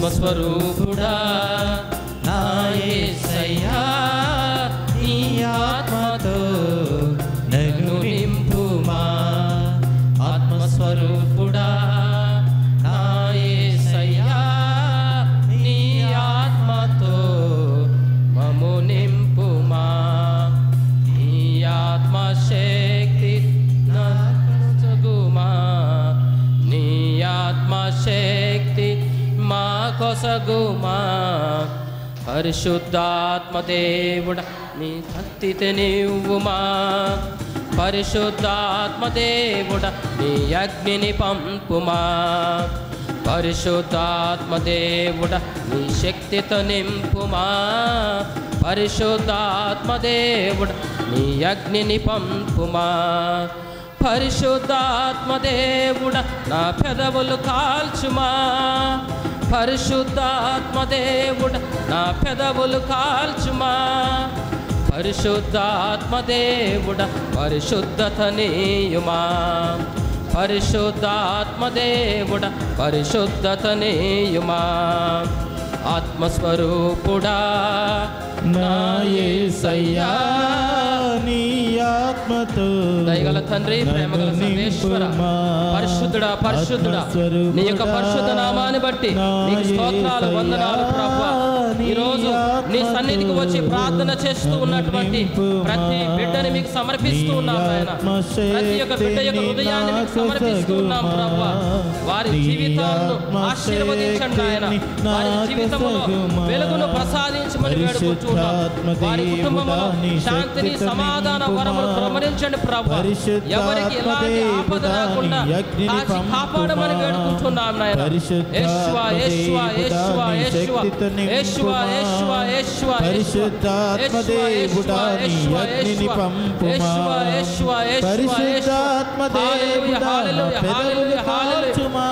ఆత్మస్వరూపుడా నా యేసయ్యా నీ ఆత్మతో నన్ను నింపుమా ఆత్మస్వరూపుడా నా యేసయ్యా నీ ఆత్మతో మము నింపుమా నీ ఆత్మశక్తి నాకొసగుమా నీ ఆత్మశక్తి మా కొసగుమా పరిశుద్ధాత్మ దేవుడ నీ భక్తితే నీవుమా పరిశుద్ధాత్మ దేవుడ నీ అగ్నిని పంపుమా పరిశుద్ధాత్మ దేవుడ నీ శక్తితో నింపుమా పరిశుద్ధాత్మ దేవుడ నీ అగ్నిని పంపుమా పరిశుద్ధాత్మ దేవుడ నా పెదవులు కాల్చుమా పరిశుద్ధాత్మ దేవుడ నా పెదవులు కాల్చుమా పరిశుద్ధాత్మ దేవుడ పరిశుద్ధత నీయుమా పరిశుద్ధాత్మ దేవుడ పరిశుద్ధత నీయుమా ఆత్మస్వరూపుడా నా యేసయ్యా నీ ఆత్మతో దయగల తండ్రి ప్రేమగల సర్వేశ్వర పరిశుద్ధుడా పరిశుద్ధుడా నీ యొక్క పరిశుద్ధ నామాన్ని బట్టి నీకు స్తోత్రాలు వందనాలు ప్రభు ఈ రోజు నీ సన్నిధికి వచ్చి ప్రార్థన చేస్తూ ఉన్నటువంటి ప్రతి బిడ్డని మీకు సమర్పిస్తూ ఉన్నాం ఆయన ప్రతి ఒక్క బిడ్డ యొక్క హృదయాన్ని మీకు సమర్పిస్తూ ఉన్నాం ప్రభు వారి జీవితాలను ఆశీర్వదించండి ఆయన వారి జీవితంలో వెలుగును ప్రసాదించమని వేడుకుంటున్నాం వారి కుటుంబంలో శాంతిని సమాధాన వరములు ప్రమరించండి ప్రభు ఎవరికి ఎలాంటి ఆపద రాకుండా కాచి కాపాడమని వేడుకుంటున్నాం నాయన యేషువా యేషువా యేషువా యేషువా యేషువా యేషువా యేషువా పరిశుద్ధాత్మ దేవుడా నీ అగ్నిని పంపుమా పరిశుద్ధాత్మ దేవుడా నా పెదవులు కాల్చుమా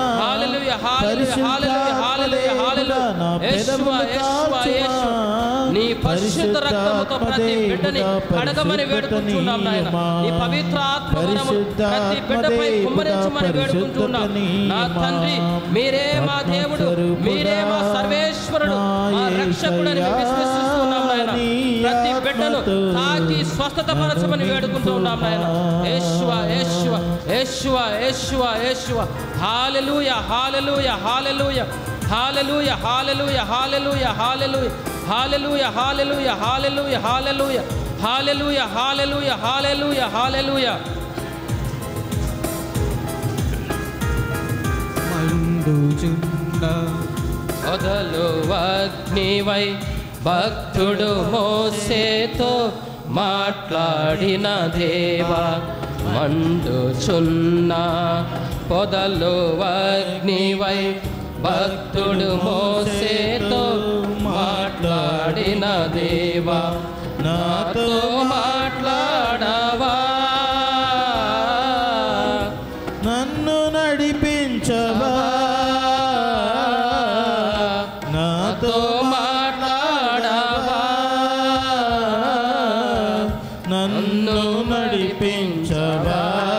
పరిశుద్ధాత్మ దేవుడా నా పెదవులు కాల్చుమా నీ పరిశుద్ధ రక్తముతో ప్రతి బిడ్డని కడగమని వేడుకుంటున్నాం నాయన నీ పవిత్ర ఆత్మ వరము ప్రతి బిడ్డపై కుమ్మరించమని వేడుకుంటున్నాం నా తండ్రి మీరే మా దేవుడు మీరే మా సర్వేశ్వరుడు మా రక్షకుడని మేము విశ్వసిస్తున్నాం నాయన ప్రతి బిడ్డను తాకి స్వస్థత పరచమని వేడుకుంటున్నాం నాయన యేషువ యేషువ యేషువ యేషువ యేషువ హాలెలూయ హాలెలూయ హాలెలూయ హాలెలూయ హాలెలూయ హాలెలూయ హాలెలూయ హాలెలూయ హాలెలూయ హాలెలూయ హాలెలూయ హాలెలూయ హాలెలూయ హాలెలూయ హాలెలూయ మండుచుండ మొదలు అగ్నివై భక్తుడు మోసేతో మాట్లాడిన దేవా మండుచున్న పొదలు అగ్నివై భక్తుడు మోసేతో మాట్లాడిన దేవా నాతో మాట్లాడవా నన్ను నడిపించవా నాతో మాట్లాడవా నన్ను నడిపించవా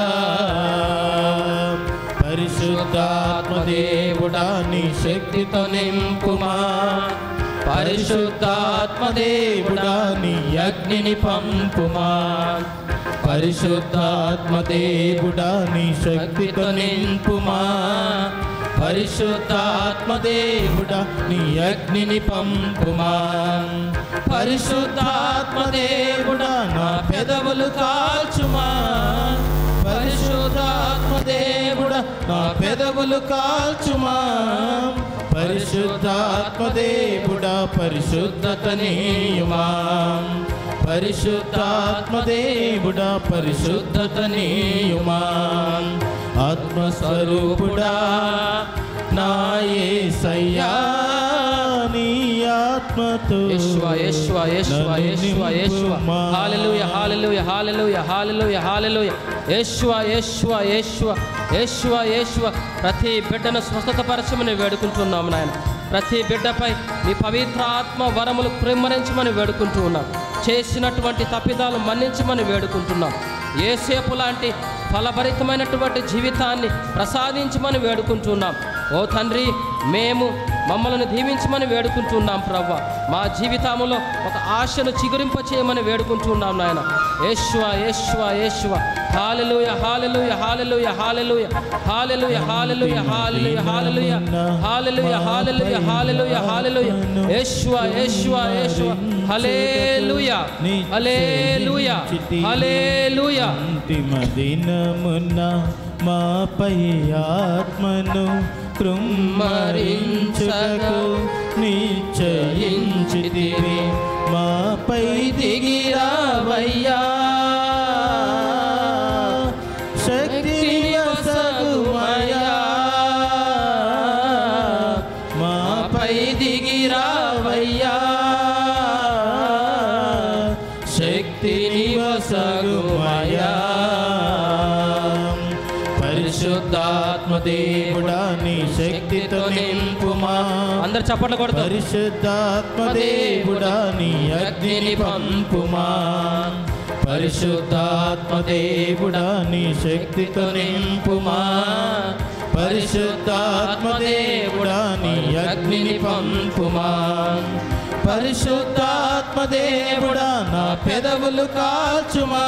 పరిశుద్ధాత్మ దేవుడా నీ శక్తితో నింపుమా పరిశుద్ధాత్మ దేవుడా నీ అగ్నిని పంపుమా పరిశుద్ధాత్మ దేవుడా నీ శక్తితో నింపుమా పరిశుద్ధాత్మ దేవుడా నీ అగ్నిని పంపుమా పరిశుద్ధాత్మ దేవుడా నా పెదవులు కాల్చుమా పరిశుద్ధాత్మ దేవుడా నా పెదవులు కాల్చుమా పరిశుద్ధాత్మ దేవుడా పరిశుద్ధత నీయుమా పరిశుద్ధాత్మ దేవుడా పరిశుద్ధత నీయుమా ఆత్మస్వరూపుడా నా యేసయ్యా నీ ఆత్మతో యెషువా యెషువా యెషువా యెషువా యెషువా హల్లెలూయా హల్లెలూయా హల్లెలూయా హల్లెలూయా హల్లెలూయా యెషువా యెషువా యెషువా యెషువా యెషువా ప్రతి బిడ్డను స్వస్థత పరచమని వేడుకుంటున్నాము నాయన ప్రతి బిడ్డపై మీ పవిత్ర ఆత్మ వరములు ప్రేమరించమని వేడుకుంటూ ఉన్నాం చేసినటువంటి తప్పిదాలు మన్నించమని వేడుకుంటున్నాం ఏసేపు లాంటి ఫలభరితమైనటువంటి జీవితాన్ని ప్రసాదించమని వేడుకుంటున్నాం ఓ తండ్రి మేము మమ్మల్ని దీవించమని వేడుకుంటున్నాం ప్రవ్వ మా జీవితంలో ఒక ఆశను చిగురింప చేయమని వేడుకుంటున్నాం నాయన యేశ్వ యేశ్వ యేశ్వ హాలెలూయ హాలెలూయ హాలెలూయ హాలెలూయ హాలెలూయ హాలెలూయ హాలెలూయ హాలెలూయ హాలెలూయ హాలెలూయ హాలెలూయ హాలెలూయ యేశ్వ యేశ్వ యేశ్వ హల్లెలూయ హల్లెలూయ హల్లెలూయ అంతిమ దినమున మాపై ఆత్మను కృమ్మరించుటకు నిశ్చయించితివి మాపై దిగిరావయ్యా శక్తి వసగుమయా మాపై దిగిరావయ్యా శక్తిని వసగుమయా పరిశుద్ధాత్మ దేవుడా నీ శక్తితో నింపుమా అందరు చప్పట్లు కొడతారు పరిశుద్ధాత్మ దేవుడా నీ అగ్నిని పంపుమా పరిశుద్ధాత్మ దేవుడా నీ శక్తితో నింపుమా పరిశుద్ధాత్మ దేవుడా నీ అగ్నిని పంపుమా పరిశుద్ధాత్మ దేవుడా నా పెదవులు కాల్చుమా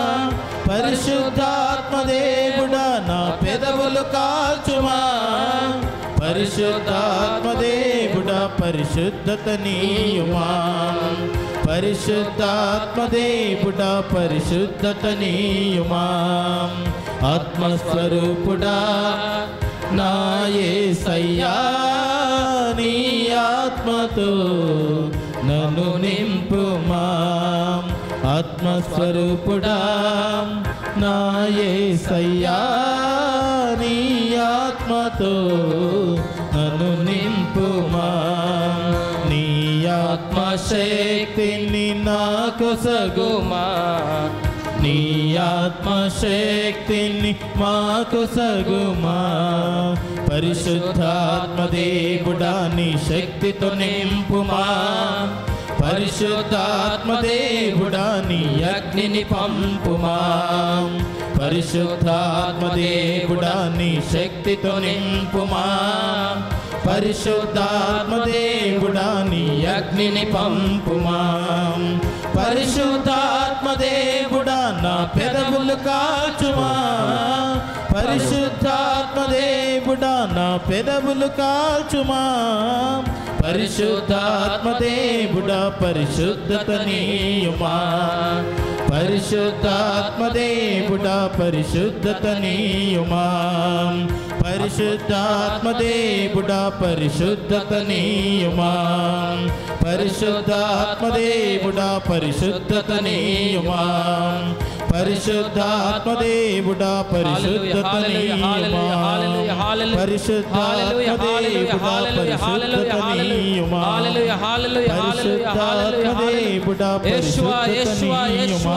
పరిశుద్ధాత్మ దేవుడా నా పెదవులు కాల్చుమా పరిశుద్ధాత్మ దేవుడా పరిశుద్ధత నీయుమా పరిశుద్ధాత్మ దేవుడా పరిశుద్ధత నీయుమా ఆత్మస్వరూపుడా నా యేసయ్యా నీ ఆత్మతో నన్ను నింపుమా ఆత్మస్వరూపుడా నా యేసయ్యా నీ ఆత్మతో నన్ను నింపుమా నీ ఆత్మశక్తిని నాకు సగుమా నీ ఆత్మశక్తిని మాకు సగుమా పరిశుద్ధాత్మ దేవుడా నీ శక్తితో నింపుమా పరిశుద్ధాత్మ దేవుడా నీ అగ్నిని పంపుమా పరిశుద్ధాత్మ దేవుడా నీ శక్తితో నింపుమా పరిశుద్ధాత్మ దేవుడా నీ అగ్నిని పంపుమా పరిశుద్ధాత్మ దేవుడా నా పెదవులు కాచుమా పరిశుద్ధాత్మ దేవుడా నా పెదవులు కాల్చుమా పరిశుద్ధాత్మ దేవుడా పరిశుద్ధత నీయుమా పరిశుద్ధాత్మ దేవుడా పరిశుద్ధత నీయుమా పరిశుద్ధాత్మ దేవుడా పరిశుద్ధత నీయుమా పరిశుద్ధాత్మ దేవుడా పరిశుద్ధత నీయుమా పరిశుద్ధాత్మ దేవుడా పరిశుద్ధత నీయుమా పరిశుద్ధాత్మ దేవుడా పరిశుద్ధత నీయుమా పరిశుద్ధాత్మ దేవుడా పరిశుద్ధత నీయుమా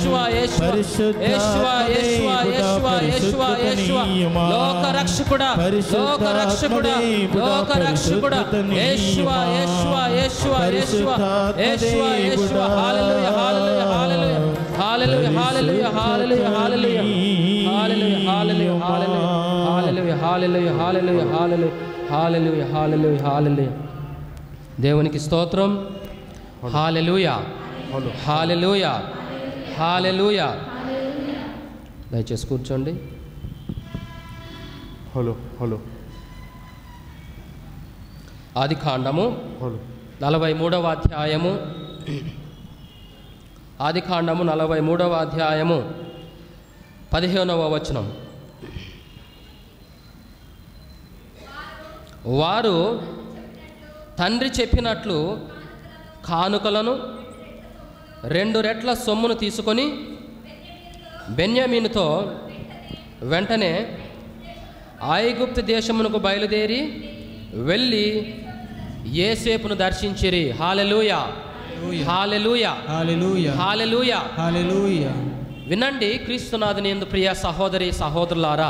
లోక రక్షకుడా లోక రక్షకుడా లోక రక్షకుడా యేషువ యేషువ యేషువ యేషువ యేషువ యేషువ హల్లెలూయా హల్లెలూయా హల్లెలూయా హల్లెలూయా హల్లెలూయా హల్లెలూయా హల్లెలూయా హల్లెలూయా హల్లెలూయా హల్లెలూయా హల్లెలూయా హల్లెలూయా హల్లెలూయా హల్లెలూయా దేవునికి స్తోత్రం హాలెలూయా హాలెలూయా హాలెలూయా దయచేసి కూర్చోండి హలో హలో ఆది కాండము హలో నలభై మూడవ అధ్యాయము ఆది కాండము నలభై మూడవ అధ్యాయము పదిహేనవ వచనం వారు తండ్రి చెప్పినట్లు కానుకలను రెండు రెట్ల సొమ్మును తీసుకొని బెన్యామీనుతో వెంటనే ఐగుప్తు దేశమునకు బయలుదేరి వెళ్ళి ఏసేపును దర్శించిరి హాలెలూయా హాలెలూయా హల్లెలూయా హాలెలూయా హల్లెలూయా వినండి క్రీస్తునాథుని ఎందు ప్రియ సహోదరి సహోదరులారా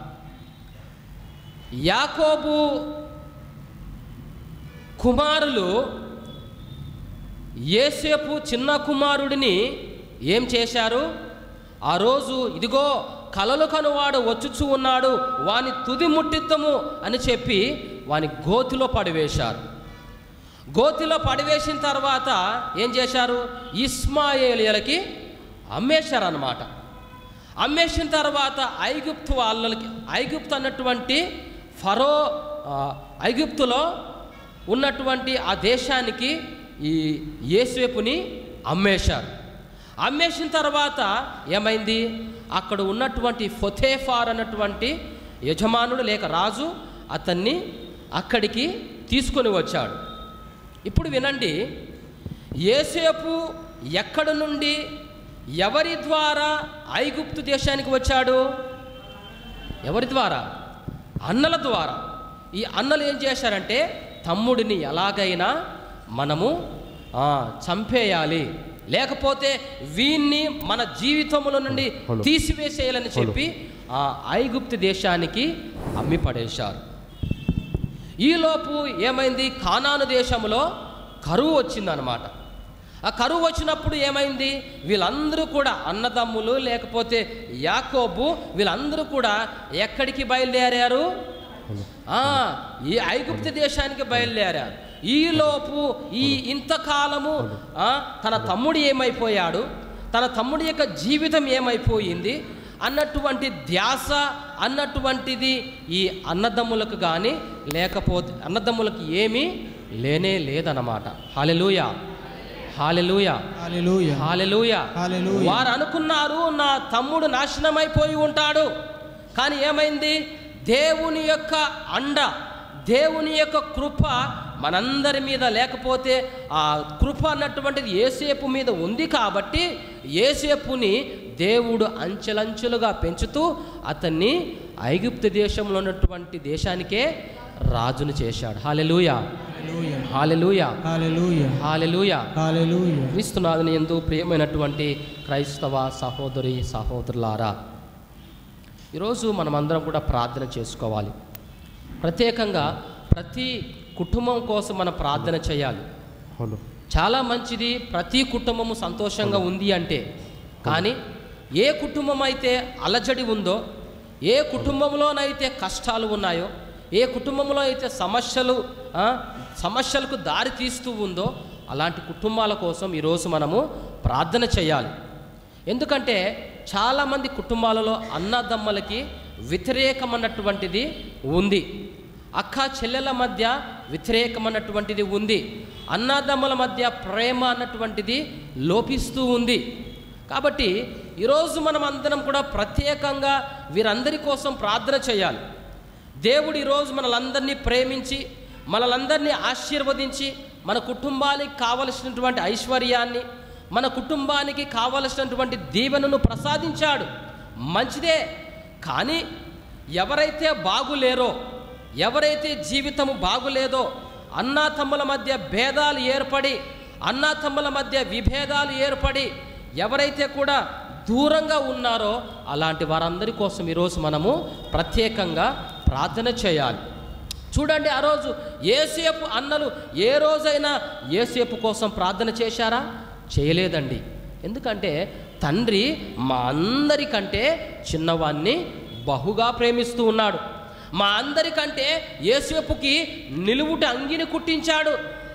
యాకోబు కుమారులు ఏసేపు చిన్న కుమారుడిని ఏం చేశారు ఆ రోజు ఇదిగో కలలు కనువాడు వచ్చుచూ ఉన్నాడు వాని తుది ముట్టిత్తము అని చెప్పి వాని గోతిలో పడివేశారు గోతిలో పడివేసిన తర్వాత ఏం చేశారు ఇస్మాయేలియలకి అమ్మేశారు అన్నమాట అమ్మేసిన తర్వాత ఐగుప్తు వాళ్ళకి ఐగుప్తు అన్నటువంటి ఫరో ఆ, ఐగుప్తులో ఉన్నటువంటి ఆ దేశానికి ఈ యేసేపుని అమ్మేశారు అమ్మేసిన తర్వాత ఏమైంది అక్కడ ఉన్నటువంటి ఫొతేఫార్ అన్నటువంటి యజమానుడు లేక రాజు అతన్ని అక్కడికి తీసుకొని వచ్చాడు ఇప్పుడు వినండి ఏసేపు ఎక్కడ నుండి ఎవరి ద్వారా ఐగుప్తు దేశానికి వచ్చాడు ఎవరి ద్వారా అన్నల ద్వారా ఈ అన్నలు ఏం చేశారంటే తమ్ముడిని ఎలాగైనా మనము ఆ, చంపేయాలి లేకపోతే వీన్ని మన జీవితంలో నుండి తీసివేసేయాలని చెప్పి ఆ ఐగుప్తు దేశానికి అమ్మి పడేశారు ఈలోపు ఏమైంది కానాను దేశంలో కరువు వచ్చిందనమాట ఆ కరువు వచ్చినప్పుడు ఏమైంది వీళ్ళందరూ కూడా అన్నదమ్ములు లేకపోతే యాకోబు వీళ్ళందరూ కూడా ఎక్కడికి బయలుదేరారు ఆ, ఈ ఐగుప్తు దేశానికి బయలుదేరారు ఈలోపు ఈ ఇంతకాలము ఆ, తన తమ్ముడు ఏమైపోయాడు తన తమ్ముడి యొక్క జీవితం ఏమైపోయింది అన్నటువంటి ధ్యాస అన్నటువంటిది ఈ అన్నదమ్ములకు కానీ లేకపోతే అన్నదమ్ములకు ఏమీ లేనే లేదన్నమాట హాలెలూయ హాలెలూయ హల్లెలూయా హాలెలూయ హల్లెలూయా. వారు అనుకున్నారు నా తమ్ముడు నాశనమైపోయి ఉంటాడు కానీ ఏమైంది దేవుని యొక్క అండ దేవుని యొక్క కృప మనందరి మీద లేకపోతే ఆ కృప అన్నటువంటిది ఏసేపు మీద ఉంది కాబట్టి ఏసేపుని దేవుడు అంచెలంచెలుగా పెంచుతూ అతన్ని ఐగుప్తు దేశంలో ఉన్నటువంటి దేశానికే రాజును చేశాడు హాలెలూయా హల్లెలూయా హాలెలూయా హల్లెలూయా హాలెలూయా హల్లెలూయా క్రీస్తునాథుని ఎందు ప్రియమైనటువంటి క్రైస్తవ సహోదరి సహోదరులారా ఈరోజు మనమందరం కూడా ప్రార్థన చేసుకోవాలి ప్రత్యేకంగా ప్రతి కుటుంబం కోసం మనం ప్రార్థన చేయాలి చాలా మంచిది ప్రతి కుటుంబము సంతోషంగా ఉంది అంటే కానీ ఏ కుటుంబం అయితే అలజడి ఉందో ఏ కుటుంబంలోనైతే కష్టాలు ఉన్నాయో ఏ కుటుంబంలో అయితే సమస్యలు ఆ, సమస్యలకు దారి తీస్తూ ఉందో అలాంటి కుటుంబాల కోసం ఈరోజు మనము ప్రార్థన చేయాలి ఎందుకంటే చాలామంది కుటుంబాలలో అన్నదమ్మలకి వ్యతిరేకమన్నటువంటిది ఉంది అక్క చెల్లెల మధ్య వ్యతిరేకమన్నటువంటిది ఉంది అన్నదమ్ముల మధ్య ప్రేమ అన్నటువంటిది లోపిస్తూ ఉంది కాబట్టి ఈరోజు మనం అందరం కూడా ప్రత్యేకంగా వీరందరి కోసం ప్రార్థన చేయాలి దేవుడు ఈరోజు మనలందరినీ ప్రేమించి మనలందరినీ ఆశీర్వదించి మన కుటుంబానికి కావలసినటువంటి ఐశ్వర్యాన్ని మన కుటుంబానికి కావలసినటువంటి దీవెనను ప్రసాదించాడు మంచిదే కానీ ఎవరైతే బాగులేరో ఎవరైతే జీవితము బాగులేదో అన్నా తమ్ముల మధ్య భేదాలు ఏర్పడి అన్నా తమ్ముల మధ్య విభేదాలు ఏర్పడి ఎవరైతే కూడా దూరంగా ఉన్నారో అలాంటి వారందరి కోసం ఈరోజు మనము ప్రత్యేకంగా ప్రార్థన చేయాలి చూడండి ఆ రోజు ఏసేపు అన్నలు ఏ రోజైనా ఏసేపు కోసం ప్రార్థన చేశారా చేయలేదండి ఎందుకంటే తండ్రి మా అందరికంటే చిన్నవాన్ని బహుగా ప్రేమిస్తూ ఉన్నాడు మా అందరికంటే ఏసేపుకి నిలువుట అంగిని కుట్టించాడు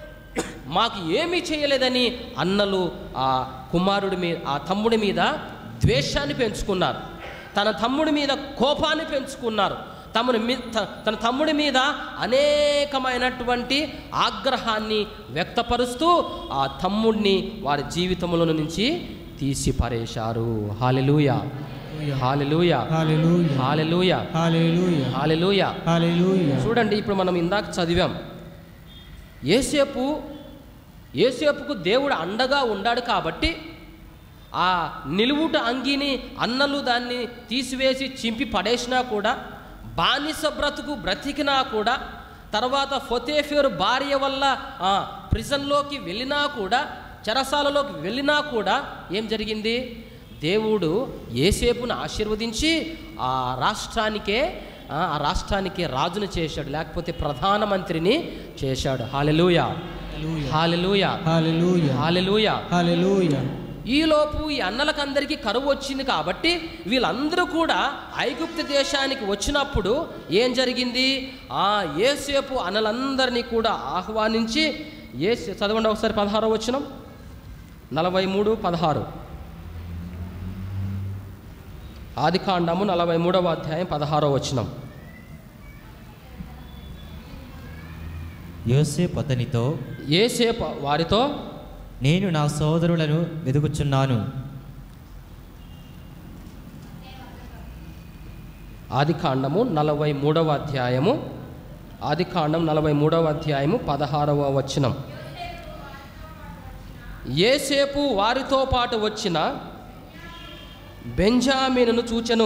మాకు ఏమీ చేయలేదని అన్నలు ఆ కుమారుడి మీద ఆ తమ్ముడి మీద ద్వేషాన్ని పెంచుకున్నారు తన తమ్ముడి మీద కోపాన్ని పెంచుకున్నారు తమని మీ త- తన తమ్ముడి మీద అనేకమైనటువంటి ఆగ్రహాన్ని వ్యక్తపరుస్తూ ఆ తమ్ముడిని వారి జీవితంలో నుంచి తీసి పరేశారు హాలెలూయ హాలెలూయ హల్లెలూయా హాలెలూయ హల్లెలూయా హాలెలూయ హల్లెలూయా చూడండి ఇప్పుడు మనం ఇందాక చదివాం ఏసేపు ఏసేపుకు దేవుడు అండగా ఉండాడు కాబట్టి ఆ నిలువుట అంగిని అన్నలు దాన్ని తీసివేసి చింపి పడేసినా కూడా బానిస బ్రతుకు బ్రతికినా కూడా తర్వాత ఫొతేఫేరు భార్య వల్ల ఆ, ప్రిజన్లోకి వెళ్ళినా కూడా చెరసాలలోకి వెళ్ళినా కూడా ఏం జరిగింది దేవుడు ఏసేపును ఆశీర్వదించి ఆ రాష్ట్రానికే ఆ ఆ రాష్ట్రానికి రాజును చేశాడు లేకపోతే ప్రధానమంత్రిని చేశాడు హాలెలూయా హాలెలూయా హల్లెలూయా హాలెలూయా హల్లెలూయా ఈలోపు ఈ అన్నలకందరికీ కరువు వచ్చింది కాబట్టి వీళ్ళందరూ కూడా ఐగుప్తు దేశానికి వచ్చినప్పుడు ఏం జరిగింది ఆ ఏసేపు అన్నలందరినీ కూడా ఆహ్వానించి ఏ చదవండి ఒకసారి పదహారో వచ్చినం నలభై మూడు పదహారు ఆది కాండము నలభై మూడవ అధ్యాయం పదహారో వచనం యోసేపు అతనితో ఏసేపు వారితో నేను నా సోదరులను వెతుకుచున్నాను ఆది కాండము నలభై మూడవ అధ్యాయము ఆది కాండం నలభై మూడవ అధ్యాయము పదహారవ వచనం ఏసేపు వారితో పాటు వచ్చిన బెంజామీనును చూచెను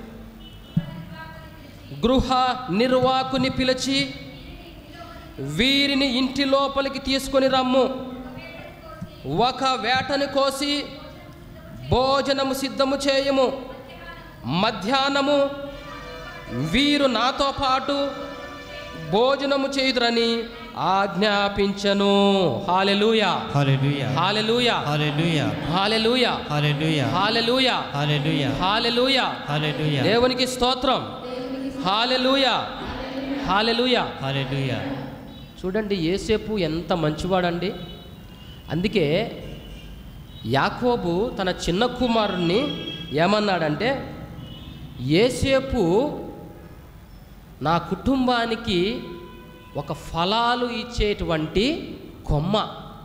గృహ నిర్వాకుని పిలిచి వీరిని ఇంటి లోపలికి తీసుకొని రమ్ము ఒక వేటను కోసి భోజనము సిద్ధము చేయము మధ్యాహ్నము వీరు నాతో పాటు భోజనము చేయుదురని ఆజ్ఞాపించను హాలెలూయా హల్లెలూయా హాలెలూయా హల్లెలూయా హాలెలూయా హల్లెలూయా హాలెలూయా హల్లెలూయా హాలెలూయా హల్లెలూయా దేవునికి స్తోత్రం హాలెలూయా హాలెలూయా హల్లెలూయా చూడండి ఏసేపు ఎంత మంచివాడండి అందుకే యాకోబు తన చిన్న కుమారుణ్ణి ఏమన్నాడంటే ఏసేపు నా కుటుంబానికి ఒక ఫలాలు ఇచ్చేటువంటి కొమ్మ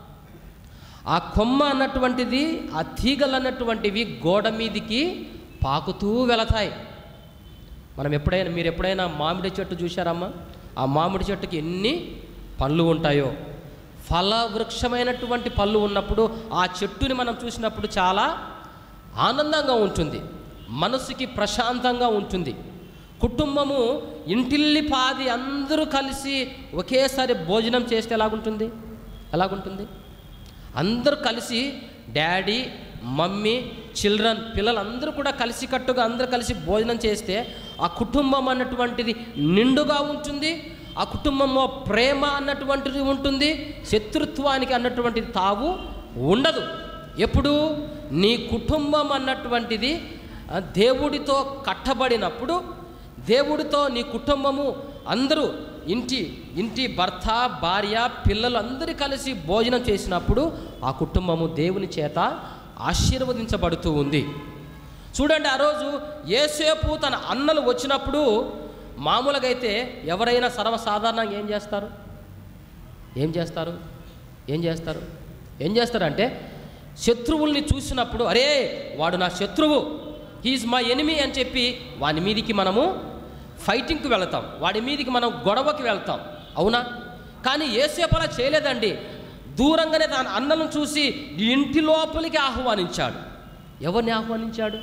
ఆ కొమ్మ అన్నటువంటిది ఆ తీగలు అన్నటువంటివి గోడ మీదికి పాకుతూ వెళతాయి మనం ఎప్పుడైనా మీరు ఎప్పుడైనా మామిడి చెట్టు చూశారమ్మా ఆ మామిడి చెట్టుకి ఎన్ని పళ్ళు ఉంటాయో ఫల వృక్షమైనటువంటి పళ్ళు ఉన్నప్పుడు ఆ చెట్టుని మనం చూసినప్పుడు చాలా ఆనందంగా ఉంటుంది మనసుకి ప్రశాంతంగా ఉంటుంది కుటుంబము ఇంటిల్లి పాది అందరూ కలిసి ఒకేసారి భోజనం చేస్తే ఎలాగుంటుంది ఎలాగుంటుంది అందరూ కలిసి డాడీ మమ్మీ చిల్డ్రన్ పిల్లలందరూ కూడా కలిసికట్టుగా అందరూ కలిసి భోజనం చేస్తే ఆ కుటుంబం అన్నటువంటిది నిండుగా ఉంటుంది ఆ కుటుంబంలో ప్రేమ అన్నటువంటిది ఉంటుంది శత్రుత్వానికి అన్నటువంటిది తావు ఉండదు ఎప్పుడు నీ కుటుంబం అన్నటువంటిది ఆ, దేవుడితో కట్టబడినప్పుడు దేవుడితో నీ కుటుంబము అందరూ ఇంటి ఇంటి భర్త భార్య పిల్లలు అందరూ కలిసి భోజనం చేసినప్పుడు ఆ కుటుంబము దేవుని చేత ఆశీర్వదించబడుతూ ఉంది చూడండి ఆ రోజు ఏసేపు తన అన్నలు వచ్చినప్పుడు మామూలుగా అయితే ఎవరైనా సర్వసాధారణంగా ఏం చేస్తారు ఏం చేస్తారు ఏం చేస్తారు ఏం చేస్తారంటే శత్రువుల్ని చూసినప్పుడు అరే వాడు నా శత్రువు హీజ్ మా ఎనిమి అని చెప్పి వాని మీదికి మనము ఫైటింగ్కి వెళతాం వాడి మీదికి మనం గొడవకి వెళ్తాం అవునా కానీ ఏసేపు అలా చేయలేదండి దూరంగానే తన అన్నలను చూసి ఇంటి లోపలికి ఆహ్వానించాడు ఎవరిని ఆహ్వానించాడు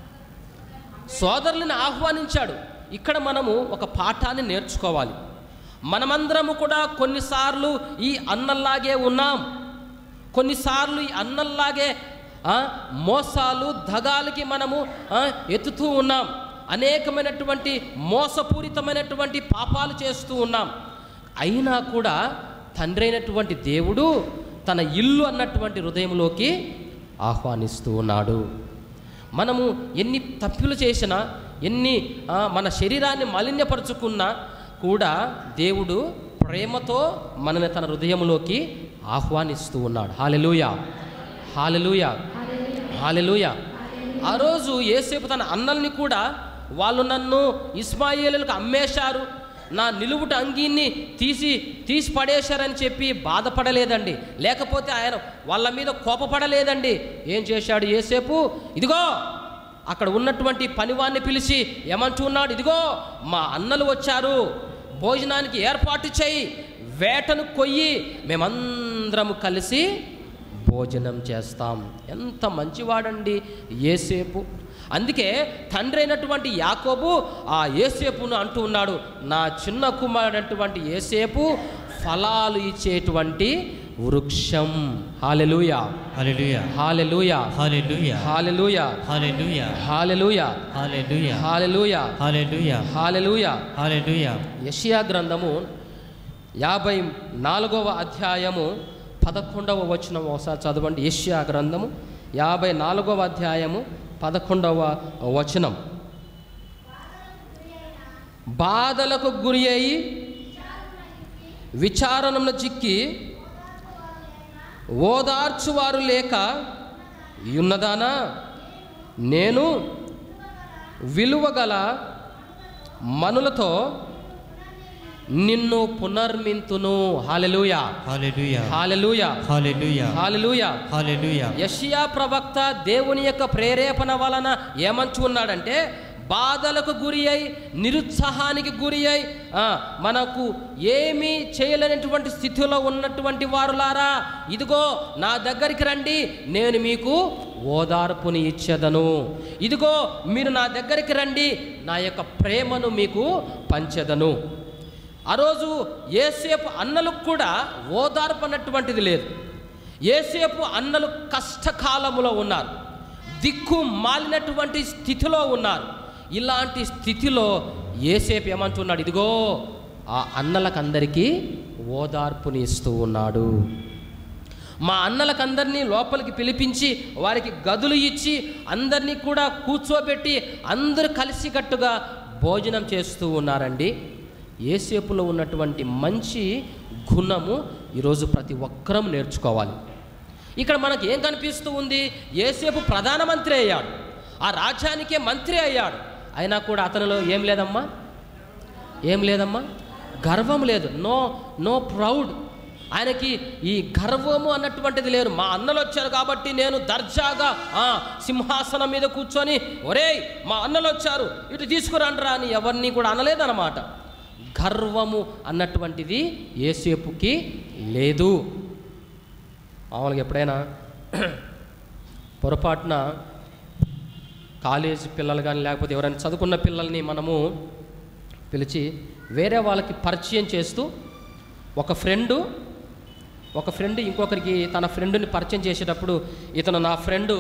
సోదరులను ఆహ్వానించాడు ఇక్కడ మనము ఒక పాఠాన్ని నేర్చుకోవాలి మనమందరము కూడా కొన్నిసార్లు ఈ అన్నల్లాగే ఉన్నాం కొన్నిసార్లు ఈ అన్నల్లాగే ఆ, మోసాలు దగాలకి మనము ఆ, ఎత్తుతూ ఉన్నాం అనేకమైనటువంటి మోసపూరితమైనటువంటి పాపాలు చేస్తూ ఉన్నాం అయినా కూడా తండ్రి అయినటువంటి దేవుడు తన ఇల్లు అన్నటువంటి హృదయంలోకి ఆహ్వానిస్తూ ఉన్నాడు మనము ఎన్ని తప్పులు చేసినా ఎన్ని ఆ, మన శరీరాన్ని మలిన్యపరుచుకున్నా కూడా దేవుడు ప్రేమతో మనని తన హృదయంలోకి ఆహ్వానిస్తూ ఉన్నాడు హాలెలూయా హాలెలూయా హాలెలూయా ఆ రోజు ఏసేపు తన అన్నల్ని కూడా వాళ్ళు నన్ను ఇస్మాయిలకు అమ్మేశారు నా నిలువుట అంగీని తీసి తీసి పడేశారని చెప్పి బాధపడలేదండి లేకపోతే ఆయన వాళ్ళ మీద కోపపడలేదండి ఏం చేశాడు ఏసేపు ఇదిగో అక్కడ ఉన్నటువంటి పనివాన్ని పిలిచి ఏమంటున్నాడు ఇదిగో మా అన్నలు వచ్చారు భోజనానికి ఏర్పాటు చేయి వేటను కొయ్యి మేమందరము కలిసి భోజనం చేస్తాం ఎంత మంచివాడండి ఏసేపు అందుకే తండ్రి అయినటువంటి యాకోబు ఆ ఏసేపును అంటూ ఉన్నాడు నా చిన్న కుమారుడైనటువంటి ఏసేపు ఫలాలు ఇచ్చేటువంటి వృక్షం హాలెలూయా హల్లెలూయా హాలెలూయా హల్లెలూయా హాలెలూయా హల్లెలూయా హాలెలూయా హల్లెలూయా హాలెలూయా హల్లెలూయా హాలెలూయా హల్లెలూయా యషియా గ్రంథము యాభై నాలుగవ అధ్యాయము పదకొండవ వచనం ఒకసారి చదవండి యష్యా గ్రంథము యాభై నాలుగవ అధ్యాయము పదకొండవ వచనం బాధలకు గురి అయి విచారణను చిక్కి ఓదార్చువారు లేక ఉన్నదానా నేను విలువగల మనులతో నిన్ను పునర్మింతును హాలెలూయా హల్లెలూయా హాలెలూయా హల్లెలూయా హాలెలూయా హల్లెలూయా యషియా ప్రవక్త దేవుని యొక్క ప్రేరేపణ వలన ఏమంచు ఉన్నాడంటే బాధలకు గురి అయి నిరుత్సాహానికి గురి అయి ఆ, మనకు ఏమీ చేయలేనటువంటి స్థితిలో ఉన్నటువంటి వారులారా ఇదిగో నా దగ్గరికి రండి నేను మీకు ఓదార్పుని ఇచ్చేదను ఇదిగో మీరు నా దగ్గరికి రండి నా యొక్క ప్రేమను మీకు పంచెదను ఆ రోజు ఏసేపు అన్నలకు కూడా ఓదార్పు అన్నటువంటిది లేదు ఏసేపు అన్నలు కష్టకాలములో ఉన్నారు దిక్కు మాలినటువంటి స్థితిలో ఉన్నారు ఇలాంటి స్థితిలో ఏసేపు ఏమంటున్నాడు ఇదిగో ఆ అన్నలకందరికీ ఓదార్పుని ఇస్తూ ఉన్నాడు మా అన్నలకందరినీ లోపలికి పిలిపించి వారికి గదులు ఇచ్చి అందరినీ కూడా కూర్చోబెట్టి అందరూ కలిసికట్టుగా భోజనం చేస్తూ ఉన్నారండి ఏసేపులో ఉన్నటువంటి మంచి గుణము ఈరోజు ప్రతి ఒక్కరం నేర్చుకోవాలి ఇక్కడ మనకి ఏం కనిపిస్తూ ఉంది ఏసేపు ప్రధానమంత్రి అయ్యాడు ఆ రాజ్యానికే మంత్రి అయ్యాడు అయినా కూడా అతనిలో ఏం లేదమ్మా ఏం లేదమ్మా గర్వం లేదు నో నో ప్రౌడ్ ఆయనకి ఈ గర్వము అన్నటువంటిది లేరు మా అన్నలు వచ్చారు కాబట్టి నేను దర్జాగా ఆ, సింహాసనం మీద కూర్చొని ఒరేయ్ మా అన్నలు వచ్చారు ఇటు తీసుకురండ్రా అని ఎవరిని కూడా అనలేదన్నమాట గర్వము అన్నటువంటిది ఏసేపుకి లేదు మామూలుగా ఎప్పుడైనా పొరపాటున కాలేజ్ పిల్లలు కానీ లేకపోతే ఎవరైనా చదువుకున్న పిల్లల్ని మనము పిలిచి వేరే వాళ్ళకి పరిచయం చేస్తూ ఒక ఫ్రెండు ఒక ఫ్రెండ్ ఇంకొకరికి తన ఫ్రెండ్ని పరిచయం చేసేటప్పుడు ఇతను నా ఫ్రెండు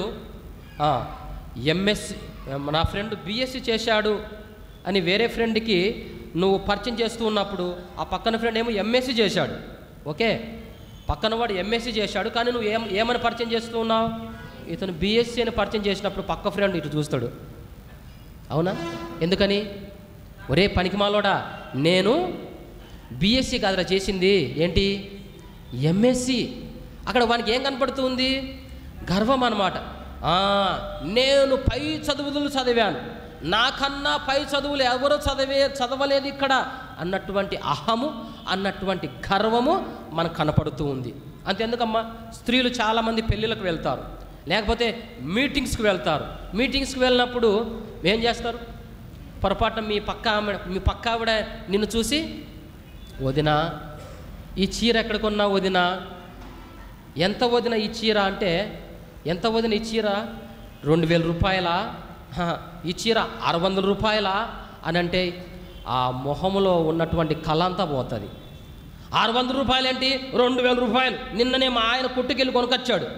ఎంఎస్సి నా ఫ్రెండ్ బీఎస్సీ చేశాడు అని వేరే ఫ్రెండ్కి నువ్వు పరిచయం చేస్తూ ఉన్నప్పుడు ఆ పక్కన ఫ్రెండ్ ఏమో ఎంఎస్సీ చేశాడు ఓకే పక్కన వాడు ఎంఎస్సీ చేశాడు కానీ నువ్వు ఏం ఏమని పరిచయం చేస్తూ ఉన్నావు ఇతను బీఎస్సీ అని పరిచయం చేసినప్పుడు పక్క ఫ్రెండ్ ఇటు చూస్తాడు అవునా ఎందుకని ఒరే పనికిమాలోడా నేను బీఎస్సీ కాదురా చేసింది ఏంటి ఎంఎస్సి అక్కడ వానికి ఏం కనపడుతుంది గర్వం అన్నమాట ఆ, నేను పై చదువులు చదివాను నాకన్నా పై చదువులు ఎవరు చదివే చదవలేదు ఇక్కడ అన్నటువంటి అహము అన్నటువంటి గర్వము మనకు కనపడుతూ ఉంది అంతెందుకమ్మా స్త్రీలు చాలామంది పెళ్ళిళ్ళకు వెళ్తారు లేకపోతే మీటింగ్స్కి వెళ్తారు మీటింగ్స్కి వెళ్ళినప్పుడు ఏం చేస్తారు పొరపాటున మీ పక్క ఆమె మీ పక్క ఆవిడ నిన్ను చూసి వదినా ఈ చీర ఎక్కడ కొన్నా వదినా ఎంత వదిన ఈ చీర అంటే ఎంత వదిన ఈ చీర రెండు వేల రూపాయలా హ, ఈ చీర ఆరు వందల రూపాయలా అని అంటే ఆ మొహములో ఉన్నటువంటి కళ అంతా పోతుంది ఆరు వందల రూపాయలు ఏంటి రెండు వేల రూపాయలు నిన్ననే మా ఆయన కొట్టుకెళ్ళి కొనుకొచ్చాడు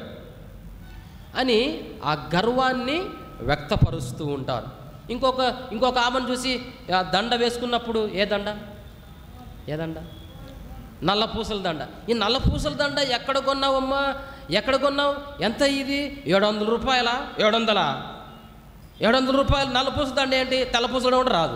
అని ఆ గర్వాన్ని వ్యక్తపరుస్తూ ఉంటారు ఇంకొక ఇంకొక ఆమెను చూసి ఆ దండ వేసుకున్నప్పుడు ఏ దండ ఏ దండ నల్ల పూసల దండ ఈ నల్ల పూసల దండ ఎక్కడ కొన్నావమ్మా ఎక్కడ కొన్నావు ఎంత ఇది ఏడు వందల రూపాయలా ఏడు వందలా ఏడు వందల రూపాయలు నల్ల పూసల దండ ఏంటి తెల్ల పూసల కూడా రాదు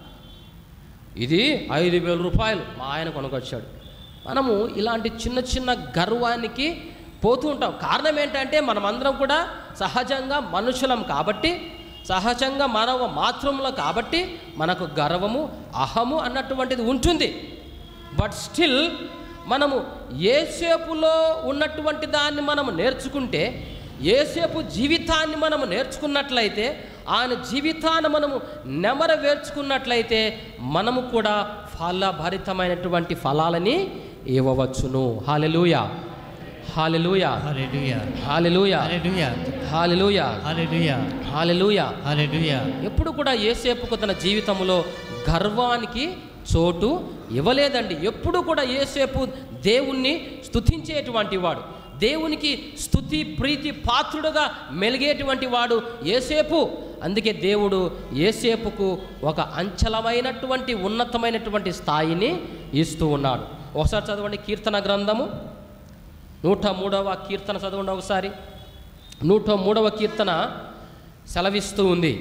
ఇది ఐదు వేల రూపాయలు మా ఆయన కొనుకొచ్చాడు మనము ఇలాంటి చిన్న చిన్న గర్వానికి పోతూ ఉంటాం కారణం ఏంటంటే మనమందరం కూడా సహజంగా మనుషులం కాబట్టి సహజంగా మానవ మాతృములు కాబట్టి మనకు గర్వము అహము అన్నటువంటిది ఉంటుంది బట్ స్టిల్ మనము ఏసేపులో ఉన్నటువంటి దాన్ని మనం నేర్చుకుంటే ఏసేపు జీవితాన్ని మనము నేర్చుకున్నట్లయితే ఆయన జీవితాన్ని మనము నెమర వేర్చుకున్నట్లయితే మనము కూడా ఫలభరితమైనటువంటి ఫలాలని ఇవ్వవచ్చును హాలెలూయా హాలెలూయా హల్లెలూయా హాలెలూయా హల్లెలూయా హాలెలూయా హల్లెలూయా హాలెలూయా హల్లెలూయా ఎప్పుడు కూడా ఏసేపుకు తన జీవితంలో గర్వానికి చోటు ఇవ్వలేదండి ఎప్పుడు కూడా ఏసేపు దేవుణ్ణి స్తుతించేటువంటి వాడు దేవునికి స్తుతి ప్రీతి పాత్రుడుగా మెలిగేటువంటి వాడు ఏసేపు అందుకే దేవుడు ఏసేపుకు ఒక అంచలమైనటువంటి ఉన్నతమైనటువంటి స్థాయిని ఇస్తూ ఉన్నాడు ఒకసారి చదవండి కీర్తన గ్రంథము నూట మూడవ కీర్తన చదవండి ఒకసారి నూట మూడవ కీర్తన సెలవిస్తూ ఉంది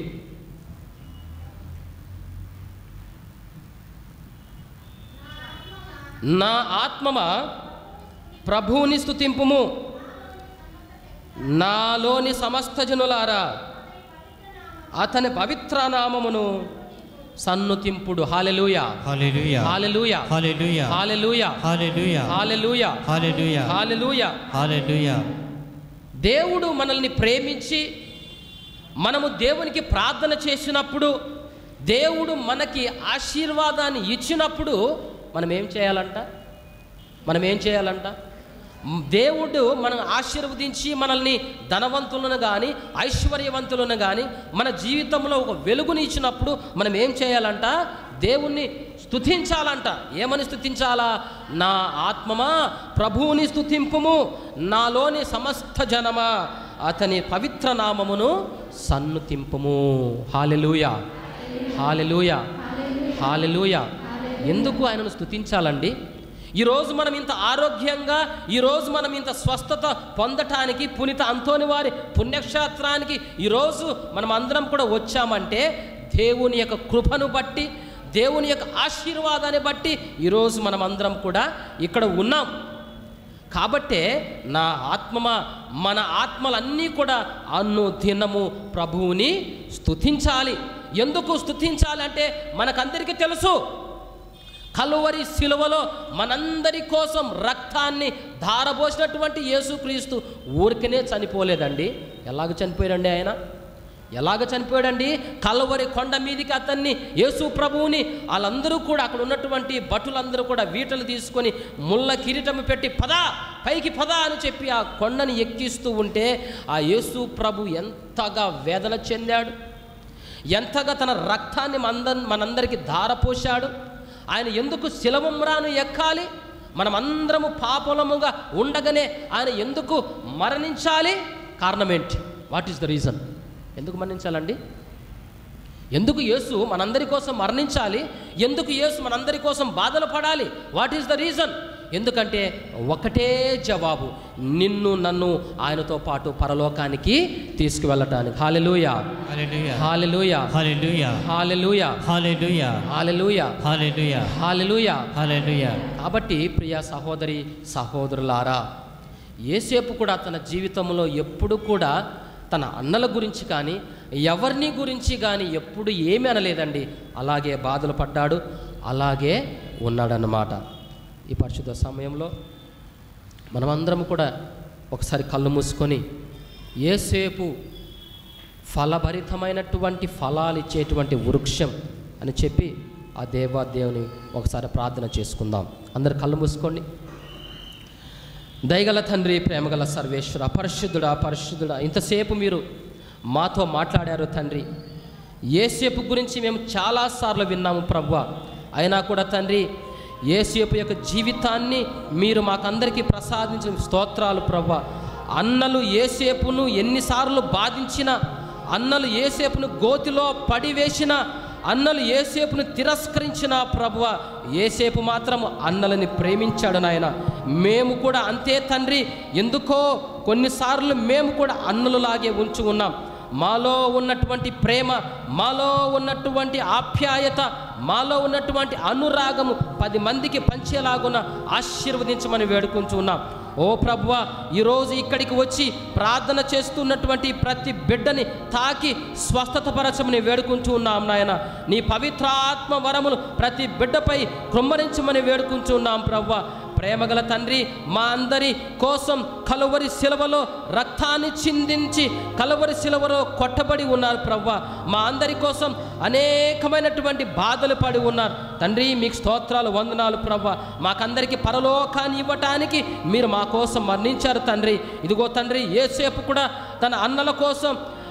నా ఆత్మమ ప్రభువుని స్తుతింపుము నాలోని సమస్త జనులారా అతని పవిత్ర నామమును సన్నుతింపుడు హాలెలూయా హల్లెలూయా హాలెలూయా హల్లెలూయా హాలెలూయా హల్లెలూయా హాలెలూయా హల్లెలూయా హాలెలూయా హల్లెలూయా దేవుడు మనల్ని ప్రేమించి మనము దేవునికి ప్రార్థన చేసినప్పుడు దేవుడు మనకి ఆశీర్వాదాన్ని ఇచ్చినప్పుడు మనం ఏం చేయాలంట మనం ఏం చేయాలంట మ్, దేవుడు మనం ఆశీర్వదించి మనల్ని ధనవంతులను కానీ ఐశ్వర్యవంతులను కానీ మన జీవితంలో ఒక వెలుగుని ఇచ్చినప్పుడు మనం ఏం చేయాలంట దేవుణ్ణి స్తుతించాలంట ఏమని స్తుతించాలా నా ఆత్మమా ప్రభువుని స్తుతింపుము నాలోని సమస్త జనమా అతని పవిత్ర నామమును సన్నుతింపుము హాలెలూయా హాలెలూయా హాలెలూయా ఎందుకు ఆయనను స్తుతించాలండి ఈరోజు మనం ఇంత ఆరోగ్యంగా ఈరోజు మనం ఇంత స్వస్థత పొందటానికి పునీత అంతోని వారి పుణ్యక్షేత్రానికి ఈరోజు మనం అందరం కూడా వచ్చామంటే దేవుని యొక్క కృపను బట్టి దేవుని యొక్క ఆశీర్వాదాన్ని బట్టి ఈరోజు మనం అందరం కూడా ఇక్కడ ఉన్నాం కాబట్టే నా ఆత్మమ మన ఆత్మలన్నీ కూడా అన్ను దినము ప్రభువుని స్తుతించాలి ఎందుకు స్తుతించాలి అంటే మనకందరికీ తెలుసు కలువరి శిలువలో మనందరి కోసం రక్తాన్ని ధారపోసినటువంటి యేసుక్రీస్తు ఊరికనే చనిపోలేదండి ఎలాగ చనిపోయాడండి ఆయన ఎలాగ చనిపోయాడండి కలువరి కొండ మీదికి అతన్ని యేసు ప్రభువుని వాళ్ళందరూ కూడా అక్కడ ఉన్నటువంటి భటులందరూ కూడా వీటలు తీసుకొని ముళ్ళ కిరీటం పెట్టి పదా పైకి పదా అని చెప్పి ఆ కొండని ఎక్కిస్తూ ఉంటే ఆ యేసు ప్రభు ఎంతగా వేదన చెందాడు ఎంతగా తన రక్తాన్ని మంద మనందరికీ ధారపోశాడు ఆయన ఎందుకు శిలవమ్రాను ఎక్కాలి మనమందరము పాపలముగా ఉండగానే ఆయన ఎందుకు మరణించాలి కారణం ఏంటి వాట్ ఈస్ ద రీజన్ ఎందుకు మరణించాలండి ఎందుకు యేసు మనందరి కోసం మరణించాలి ఎందుకు యేసు మనందరి కోసం బాధలు పడాలి వాట్ ఈస్ ద రీజన్ ఎందుకంటే ఒకటే జవాబు నిన్ను నన్ను ఆయనతో పాటు పరలోకానికి తీసుకువెళ్ళటానికి హాలెలూయా హల్లెలూయా హాలెలూయా హల్లెలూయా హాలెలూయా హల్లెలూయా హాలెలూయా హల్లెలూయా హాలెలూయా హల్లెలూయా కాబట్టి ప్రియ సహోదరి సహోదరులారా ఏసేపు కూడా తన జీవితంలో ఎప్పుడు కూడా తన అన్నల గురించి కానీ ఎవరిని గురించి కానీ ఎప్పుడు ఏమీ అనలేదండి అలాగే బాధలు పడ్డాడు అలాగే ఉన్నాడన్నమాట ఈ పరిశుద్ధ సమయంలో మనమందరం కూడా ఒకసారి కళ్ళు మూసుకొని ఏసేపు ఫలభరితమైనటువంటి ఫలాలు ఇచ్చేటువంటి వృక్షం అని చెప్పి ఆ దేవా దేవుని ఒకసారి ప్రార్థన చేసుకుందాం అందరు కళ్ళు మూసుకోండి దయగల తండ్రి ప్రేమగల సర్వేశ్వర పరిశుద్ధుడా పరిశుద్ధుడా ఇంతసేపు మీరు మాతో మాట్లాడారు తండ్రి ఏసేపు గురించి మేము చాలాసార్లు విన్నాము ప్రభు అయినా కూడా తండ్రి ఏసేపు యొక్క జీవితాన్ని మీరు మాకందరికీ ప్రసాదించిన స్తోత్రాలు ప్రభు అన్నలు ఏసేపును ఎన్నిసార్లు బాధించినా అన్నలు ఏసేపును గోతిలో పడివేసిన అన్నలు ఏసేపును తిరస్కరించిన ప్రభువ ఏసేపు మాత్రం అన్నలని ప్రేమించాడు నాయన మేము కూడా అంతే తండ్రి ఎందుకో కొన్నిసార్లు మేము కూడా అన్నలులాగే ఉంచు ఉన్నాం మాలో ఉన్నటువంటి ప్రేమ మాలో ఉన్నటువంటి ఆప్యాయత మాలో ఉన్నటువంటి అనురాగము పది మందికి పంచేలాగున ఆశీర్వదించమని వేడుకుంటూ ఉన్నాం ఓ ప్రభువ ఈరోజు ఇక్కడికి వచ్చి ప్రార్థన చేస్తున్నటువంటి ప్రతి బిడ్డని తాకి స్వస్థతపరచమని వేడుకుంటూ ఉన్నాం నాయన నీ పవిత్రాత్మ వరములు ప్రతి బిడ్డపై కృమ్మరించమని వేడుకుంటూ ఉన్నాం ప్రవ్వ ప్రేమగల తండ్రి మా అందరి కోసం కలువరి శిలవలో రక్తాన్ని చిందించి కలువరి శిలవలో కొట్టబడి ఉన్నారు ప్రవ్వ మా అందరి కోసం అనేకమైనటువంటి బాధలు పడి ఉన్నారు తండ్రి మీకు స్తోత్రాలు వందనాలు ప్రవ్వ మాకందరికి పరలోకాన్ని ఇవ్వటానికి మీరు మా కోసం మరణించారు తండ్రి ఇదిగో తండ్రి ఏసేపు కూడా తన అన్నల కోసం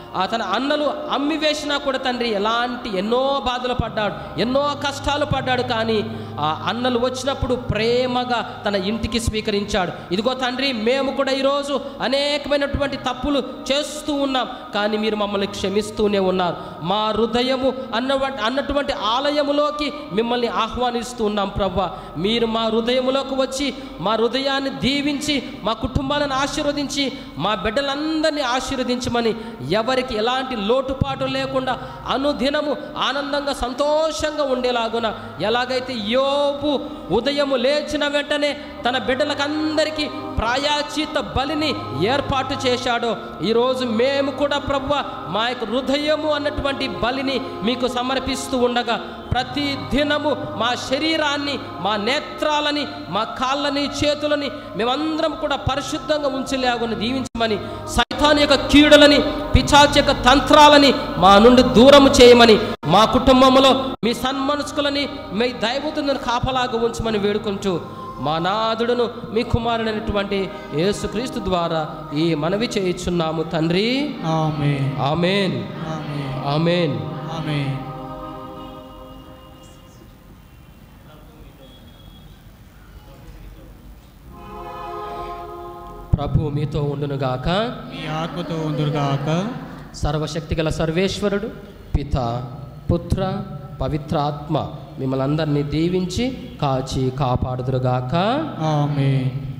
ఆ తన అన్నలు అమ్మి వేసినా కూడా తండ్రి ఎలాంటి ఎన్నో బాధలు పడ్డాడు ఎన్నో కష్టాలు పడ్డాడు కానీ ఆ అన్నలు వచ్చినప్పుడు ప్రేమగా తన ఇంటికి స్వీకరించాడు ఇదిగో తండ్రి మేము కూడా ఈరోజు అనేకమైనటువంటి తప్పులు చేస్తూ ఉన్నాం కానీ మీరు మమ్మల్ని క్షమిస్తూనే ఉన్నారు మా హృదయము అన్నటువంటి అన్నటువంటి ఆలయములోకి మిమ్మల్ని ఆహ్వానిస్తూ ఉన్నాం ప్రవ్వ మీరు మా హృదయములోకి వచ్చి మా హృదయాన్ని దీవించి మా కుటుంబాలను ఆశీర్వదించి మా బిడ్డలందరినీ ఆశీర్వదించమని ఎవరికి ఎలాంటి లోటుపాటు లేకుండా అనుదినము ఆనందంగా సంతోషంగా ఉండేలాగున ఎలాగైతే యోపు ఉదయము లేచిన వెంటనే తన బిడ్డలకందరికీ ప్రాయాచిత బలిని ఏర్పాటు చేశాడో ఈరోజు మేము కూడా ప్రభు మా యొక్క హృదయము అన్నటువంటి బలిని మీకు సమర్పిస్తూ ఉండగా ప్రతి దినము మా శరీరాన్ని మా నేత్రాలని మా కాళ్ళని చేతులని మేమందరం కూడా పరిశుద్ధంగా ఉంచలేగుని దీవించమని సైతాన్ యొక్క కీడులని పిచాచ యొక్క తంత్రాలని మా నుండి దూరము చేయమని మా కుటుంబంలో మీ సన్మనస్కులని మీ దైవతులను కాపలాగా ఉంచమని వేడుకుంటూ మా నాదుడును మీ కుమారుడైనటువంటి యేసుక్రీస్తు ద్వారా ఈ మనవి చేయుచున్నాము తండ్రి ఆమేన్ ఆమెన్ ఆమేన్ ఆమెన్ ఆమేన్ ప్రభు మీతో ఉండునుగాక మీ ఆత్మతో ఉందురుగాక సర్వశక్తిగల సర్వేశ్వరుడు పిత పుత్ర పవిత్రాత్మ మిమ్మల్ని అందరినీ దీవించి కాచి కాపాడుదురుగాక ఆమేన్